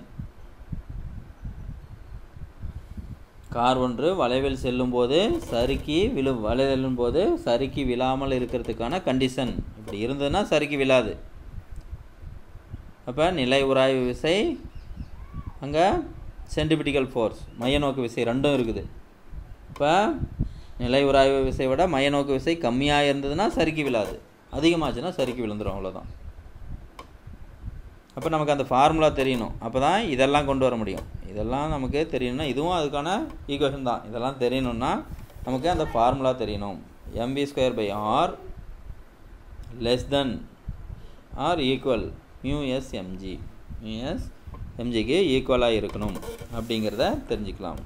கார் ஒன்று வளைவில் செல்லும்போது சறுக்கி விழு வலை செல்லும்போது சறுக்கி விழாமல் இருக்கிறதுக்கான கண்டிஷன் இப்படி இருந்ததுன்னா சறுக்கி விழாது அப்போ நிலை உராய்வு விசை அங்கே சென்டிபிட்டிக்கல் ஃபோர்ஸ் மைய நோக்கு விசை ரெண்டும் இருக்குது இப்போ நிலை உராய்வு விசை விட மைய நோக்கு விசை கம்மியாக இருந்ததுன்னா சறுக்கி விழாது அதிகமாச்சுன்னா சறுக்கி விழுந்துடும் அவ்வளோதான் அப்போ நமக்கு அந்த ஃபார்முலா தெரியணும் அப்போ தான் இதெல்லாம் கொண்டு வர முடியும் இதெல்லாம் நமக்கு தெரியணும்னா இதுவும் அதுக்கான ஈக்குவேஷன் தான் இதெல்லாம் தெரியணும்னா நமக்கு அந்த ஃபார்முலா தெரியணும் MP square by R less than R equal mu S MG mu S எம்ஜிக்கு ஈக்குவலாக இருக்கணும் அப்படிங்கிறத தெரிஞ்சுக்கலாம்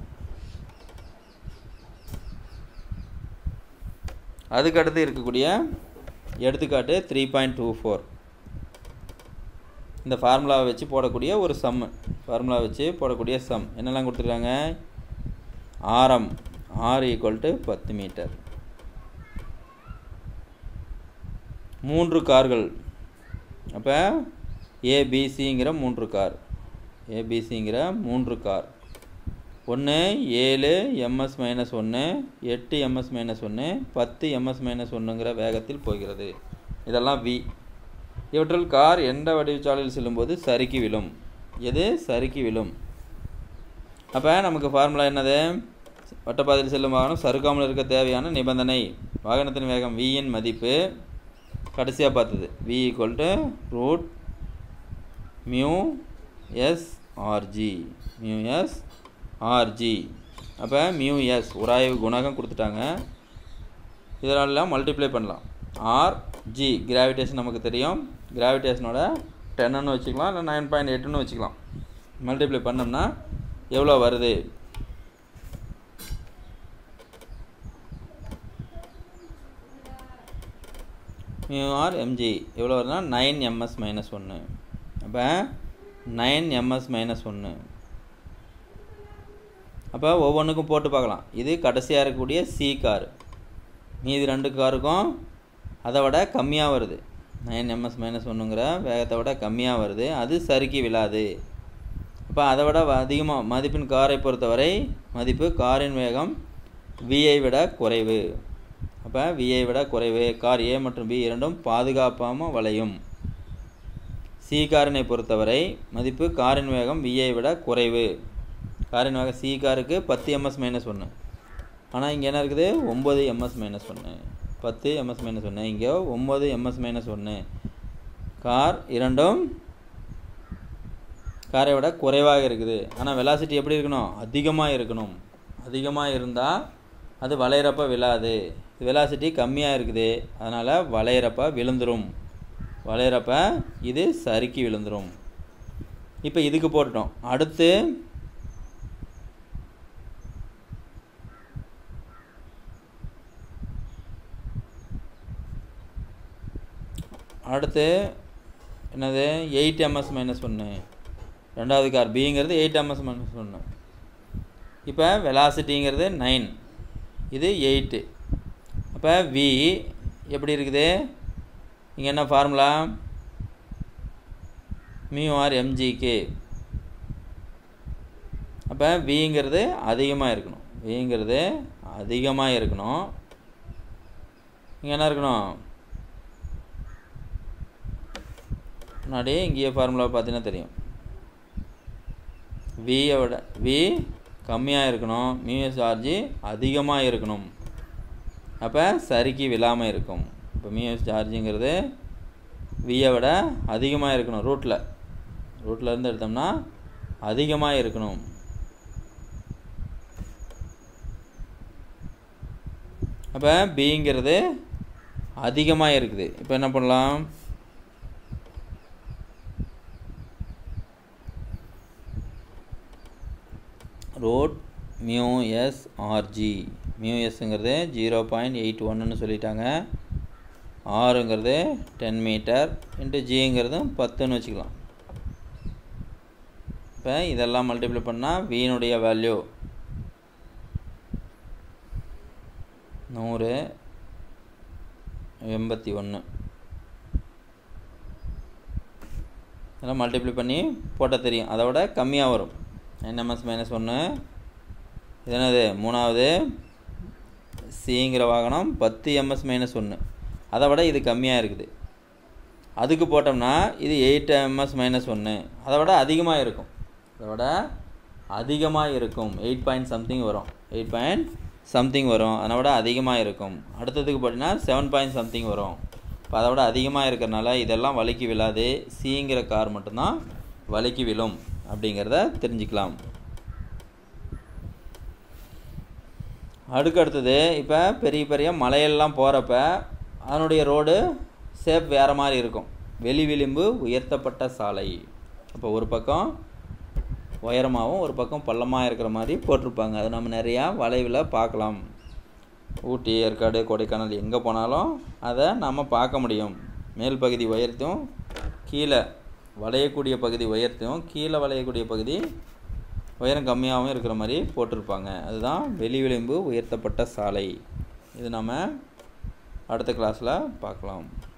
அதுக்கடுத்து இருக்கக்கூடிய எடுத்துக்காட்டு த்ரீ பாயிண்ட் டூ ஃபோர் இந்த ஃபார்முலாவை வச்சு போடக்கூடிய ஒரு சம்மு ஃபார்முலா வச்சு போடக்கூடிய சம் என்னெல்லாம் கொடுத்துருக்காங்க ஆரம் ஆர் ஈக்குவல் டு பத்து மீட்டர் மூன்று கார்கள் அப்போ ஏபிசிங்கிற மூன்று கார் ஏபிசிங்கிற மூன்று கார் ஒன்று ஏழு எம்எஸ் மைனஸ் ஒன்று எட்டு எம்எஸ் மைனஸ் ஒன்று பத்து எம்எஸ் மைனஸ் ஒன்றுங்கிற வேகத்தில் போகிறது இதெல்லாம் வி இவற்றில் கார் எந்த வடிவச்சாலையில் செல்லும்போது சறுக்கி விழும் எது சறுக்கி விழும் அப்போ நமக்கு ஃபார்முலா என்னது வட்டப்பாதையில் செல்லும் வாகனம் சறுக்காமல் இருக்க தேவையான நிபந்தனை வாகனத்தின் வேகம் வியின் மதிப்பு கடைசியாக பார்த்தது V equal to root mu S RG mu S RG அப்போ மியூ எஸ் உராய்வு குணகம் கொடுத்துட்டாங்க இதெல்லாம் மல்டிப்ளை பண்ணலாம் ஆர் ஜி கிராவிடேஷன் நமக்கு தெரியும் கிராவிடேஷனோட டென்னு வச்சுக்கலாம் இல்லை நைன் பாயிண்ட் எட்டுன்னு வச்சுக்கலாம் மல்டிப்ளை பண்ணோம்னா எவ்வளோ வருது மியூ ஆர் எம்ஜி எவ்வளோ வருதுன்னா நைன் எம்எஸ் மைனஸ் ஒன்று அப்போ நைன் எம்எஸ் மைனஸ் ஒன்று அப்போ ஒவ்வொன்றுக்கும் போட்டு பார்க்கலாம் இது கடைசியாக இருக்கக்கூடிய சி கார் மீதி ரெண்டு காருக்கும் அதை விட கம்மியாக வருது நைன் எம்எஸ் மைனஸ் ஒன்றுங்கிற வேகத்தை விட கம்மியாக வருது அது சறுக்கி விழாது அப்போ அதை விட அதிகமாக மதிப்பின் காரை பொறுத்தவரை மதிப்பு காரின் வேகம் விஐ விட குறைவு அப்போ விஐ விட குறைவு கார் ஏ மற்றும் பி இரண்டும் பாதுகாப்பாமல் வளையும் சி காரினை பொறுத்தவரை மதிப்பு காரின் வேகம் விஐ விட குறைவு காரின் வேகம் சி காருக்கு பத்து எம்எஸ் மைனஸ் ஒன்று ஆனால் இங்கே என்ன இருக்குது ஒம்பது எம்எஸ் மைனஸ் ஒன்று பத்து எம்எஸ் மைனஸ் ஒன்று இங்கே ஒம்பது எம்எஸ் மைனஸ் ஒன்று கார் இரண்டும் காரை விட குறைவாக இருக்குது ஆனால் வெலாசிட்டி எப்படி இருக்கணும் அதிகமாக இருக்கணும் அதிகமாக இருந்தால் அது வளையிறப்ப விழாது வெலாசிட்டி கம்மியாக இருக்குது அதனால் வளையிறப்ப விழுந்துரும் வளையிறப்ப இது சறுக்கி விழுந்துரும் இப்போ இதுக்கு போட்டுட்டோம் அடுத்து அடுத்து என்னது எயிட் எம்எஸ் மைனஸ் ஒன்று ரெண்டாவது கார் பிங்கிறது எயிட் எம்எஸ் மைனஸ் ஒன்று இப்போ வெலாசிட்டிங்கிறது நைன் இது எயிட்டு அப்போ வி எப்படி இருக்குது இங்கே என்ன ஃபார்முலா மியூ ஆர் எம்ஜிகே அப்போ விங்கிறது அதிகமாக இருக்கணும் விங்கிறது அதிகமாக இருக்கணும் இங்கே என்ன இருக்கணும் முன்னாடி இங்கேயே ஃபார்முலா பார்த்தீங்கன்னா தெரியும் வியை விட வி கம்மியாக இருக்கணும் மியூஎஸ் சார்ஜி அதிகமாக இருக்கணும் அப்போ சரிக்கு விழாமல் இருக்கும் இப்போ மியூஎஸ் சார்ஜுங்கிறது வியை விட அதிகமாக இருக்கணும் ரூட்டில் ரூட்டில் இருந்து எடுத்தோம்னா அதிகமாக இருக்கணும் அப்போ பிங்கிறது அதிகமாக இருக்குது இப்போ என்ன பண்ணலாம் root mu S RG mu எஸ்ங்கிறது ஜீரோ பாயிண்ட் எயிட் ஒன்றுன்னு சொல்லிட்டாங்க ஆறுங்கிறது டென் மீட்டர் இன்ட்டு ஜிங்கிறதும் பத்துன்னு வச்சுக்கலாம் இப்போ இதெல்லாம் மல்டிப்ளை பண்ணால் வீனுடைய வேல்யூ நூறு எண்பத்தி ஒன்று இதெல்லாம் மல்டிப்ளை பண்ணி போட்டால் தெரியும் அதை விட கம்மியாக வரும் என்எம்எஸ் மைனஸ் ஒன்று இது என்னது மூணாவது சிங்கிற வாகனம் பத்து எம்எஸ் மைனஸ் ஒன்று அதை விட இது கம்மியாக இருக்குது அதுக்கு போட்டோம்னா இது எயிட் எம்எஸ் மைனஸ் ஒன்று அதை விட அதிகமாக இருக்கும் அதை விட அதிகமாக இருக்கும் எயிட் பாயிண்ட் சம்திங் வரும் எயிட் பாயிண்ட் சம்திங் வரும் அதை விட அதிகமாக இருக்கும் அடுத்ததுக்கு பார்த்தீங்கன்னா செவன் பாயிண்ட் சம்திங் வரும் இப்போ அதை விட அதிகமாக இருக்கிறனால இதெல்லாம் வலிக்கு விழாது சிங்கிற கார் மட்டும்தான் வலிக்கு விழும் அப்படிங்கிறத தெரிஞ்சுக்கலாம் அடுக்கு அடுத்தது இப்போ பெரிய பெரிய மலையெல்லாம் போகிறப்ப அதனுடைய ரோடு ஷேப் வேறு மாதிரி இருக்கும் வெளி விளிம்பு உயர்த்தப்பட்ட சாலை அப்போ ஒரு பக்கம் உயரமாகவும் ஒரு பக்கம் பள்ளமாக இருக்கிற மாதிரி போட்டிருப்பாங்க அது நம்ம நிறையா வளைவில் பார்க்கலாம் ஊட்டி ஏற்காடு கொடைக்கானல் எங்கே போனாலும் அதை நம்ம பார்க்க முடியும் மேல் பகுதி உயர்த்தும் கீழே வளையக்கூடிய பகுதி உயர்த்தும் கீழே வளையக்கூடிய பகுதி உயரம் கம்மியாகவும் இருக்கிற மாதிரி போட்டிருப்பாங்க அதுதான் வெளி விளிம்பு உயர்த்தப்பட்ட சாலை இது நம்ம அடுத்த கிளாஸில் பார்க்கலாம்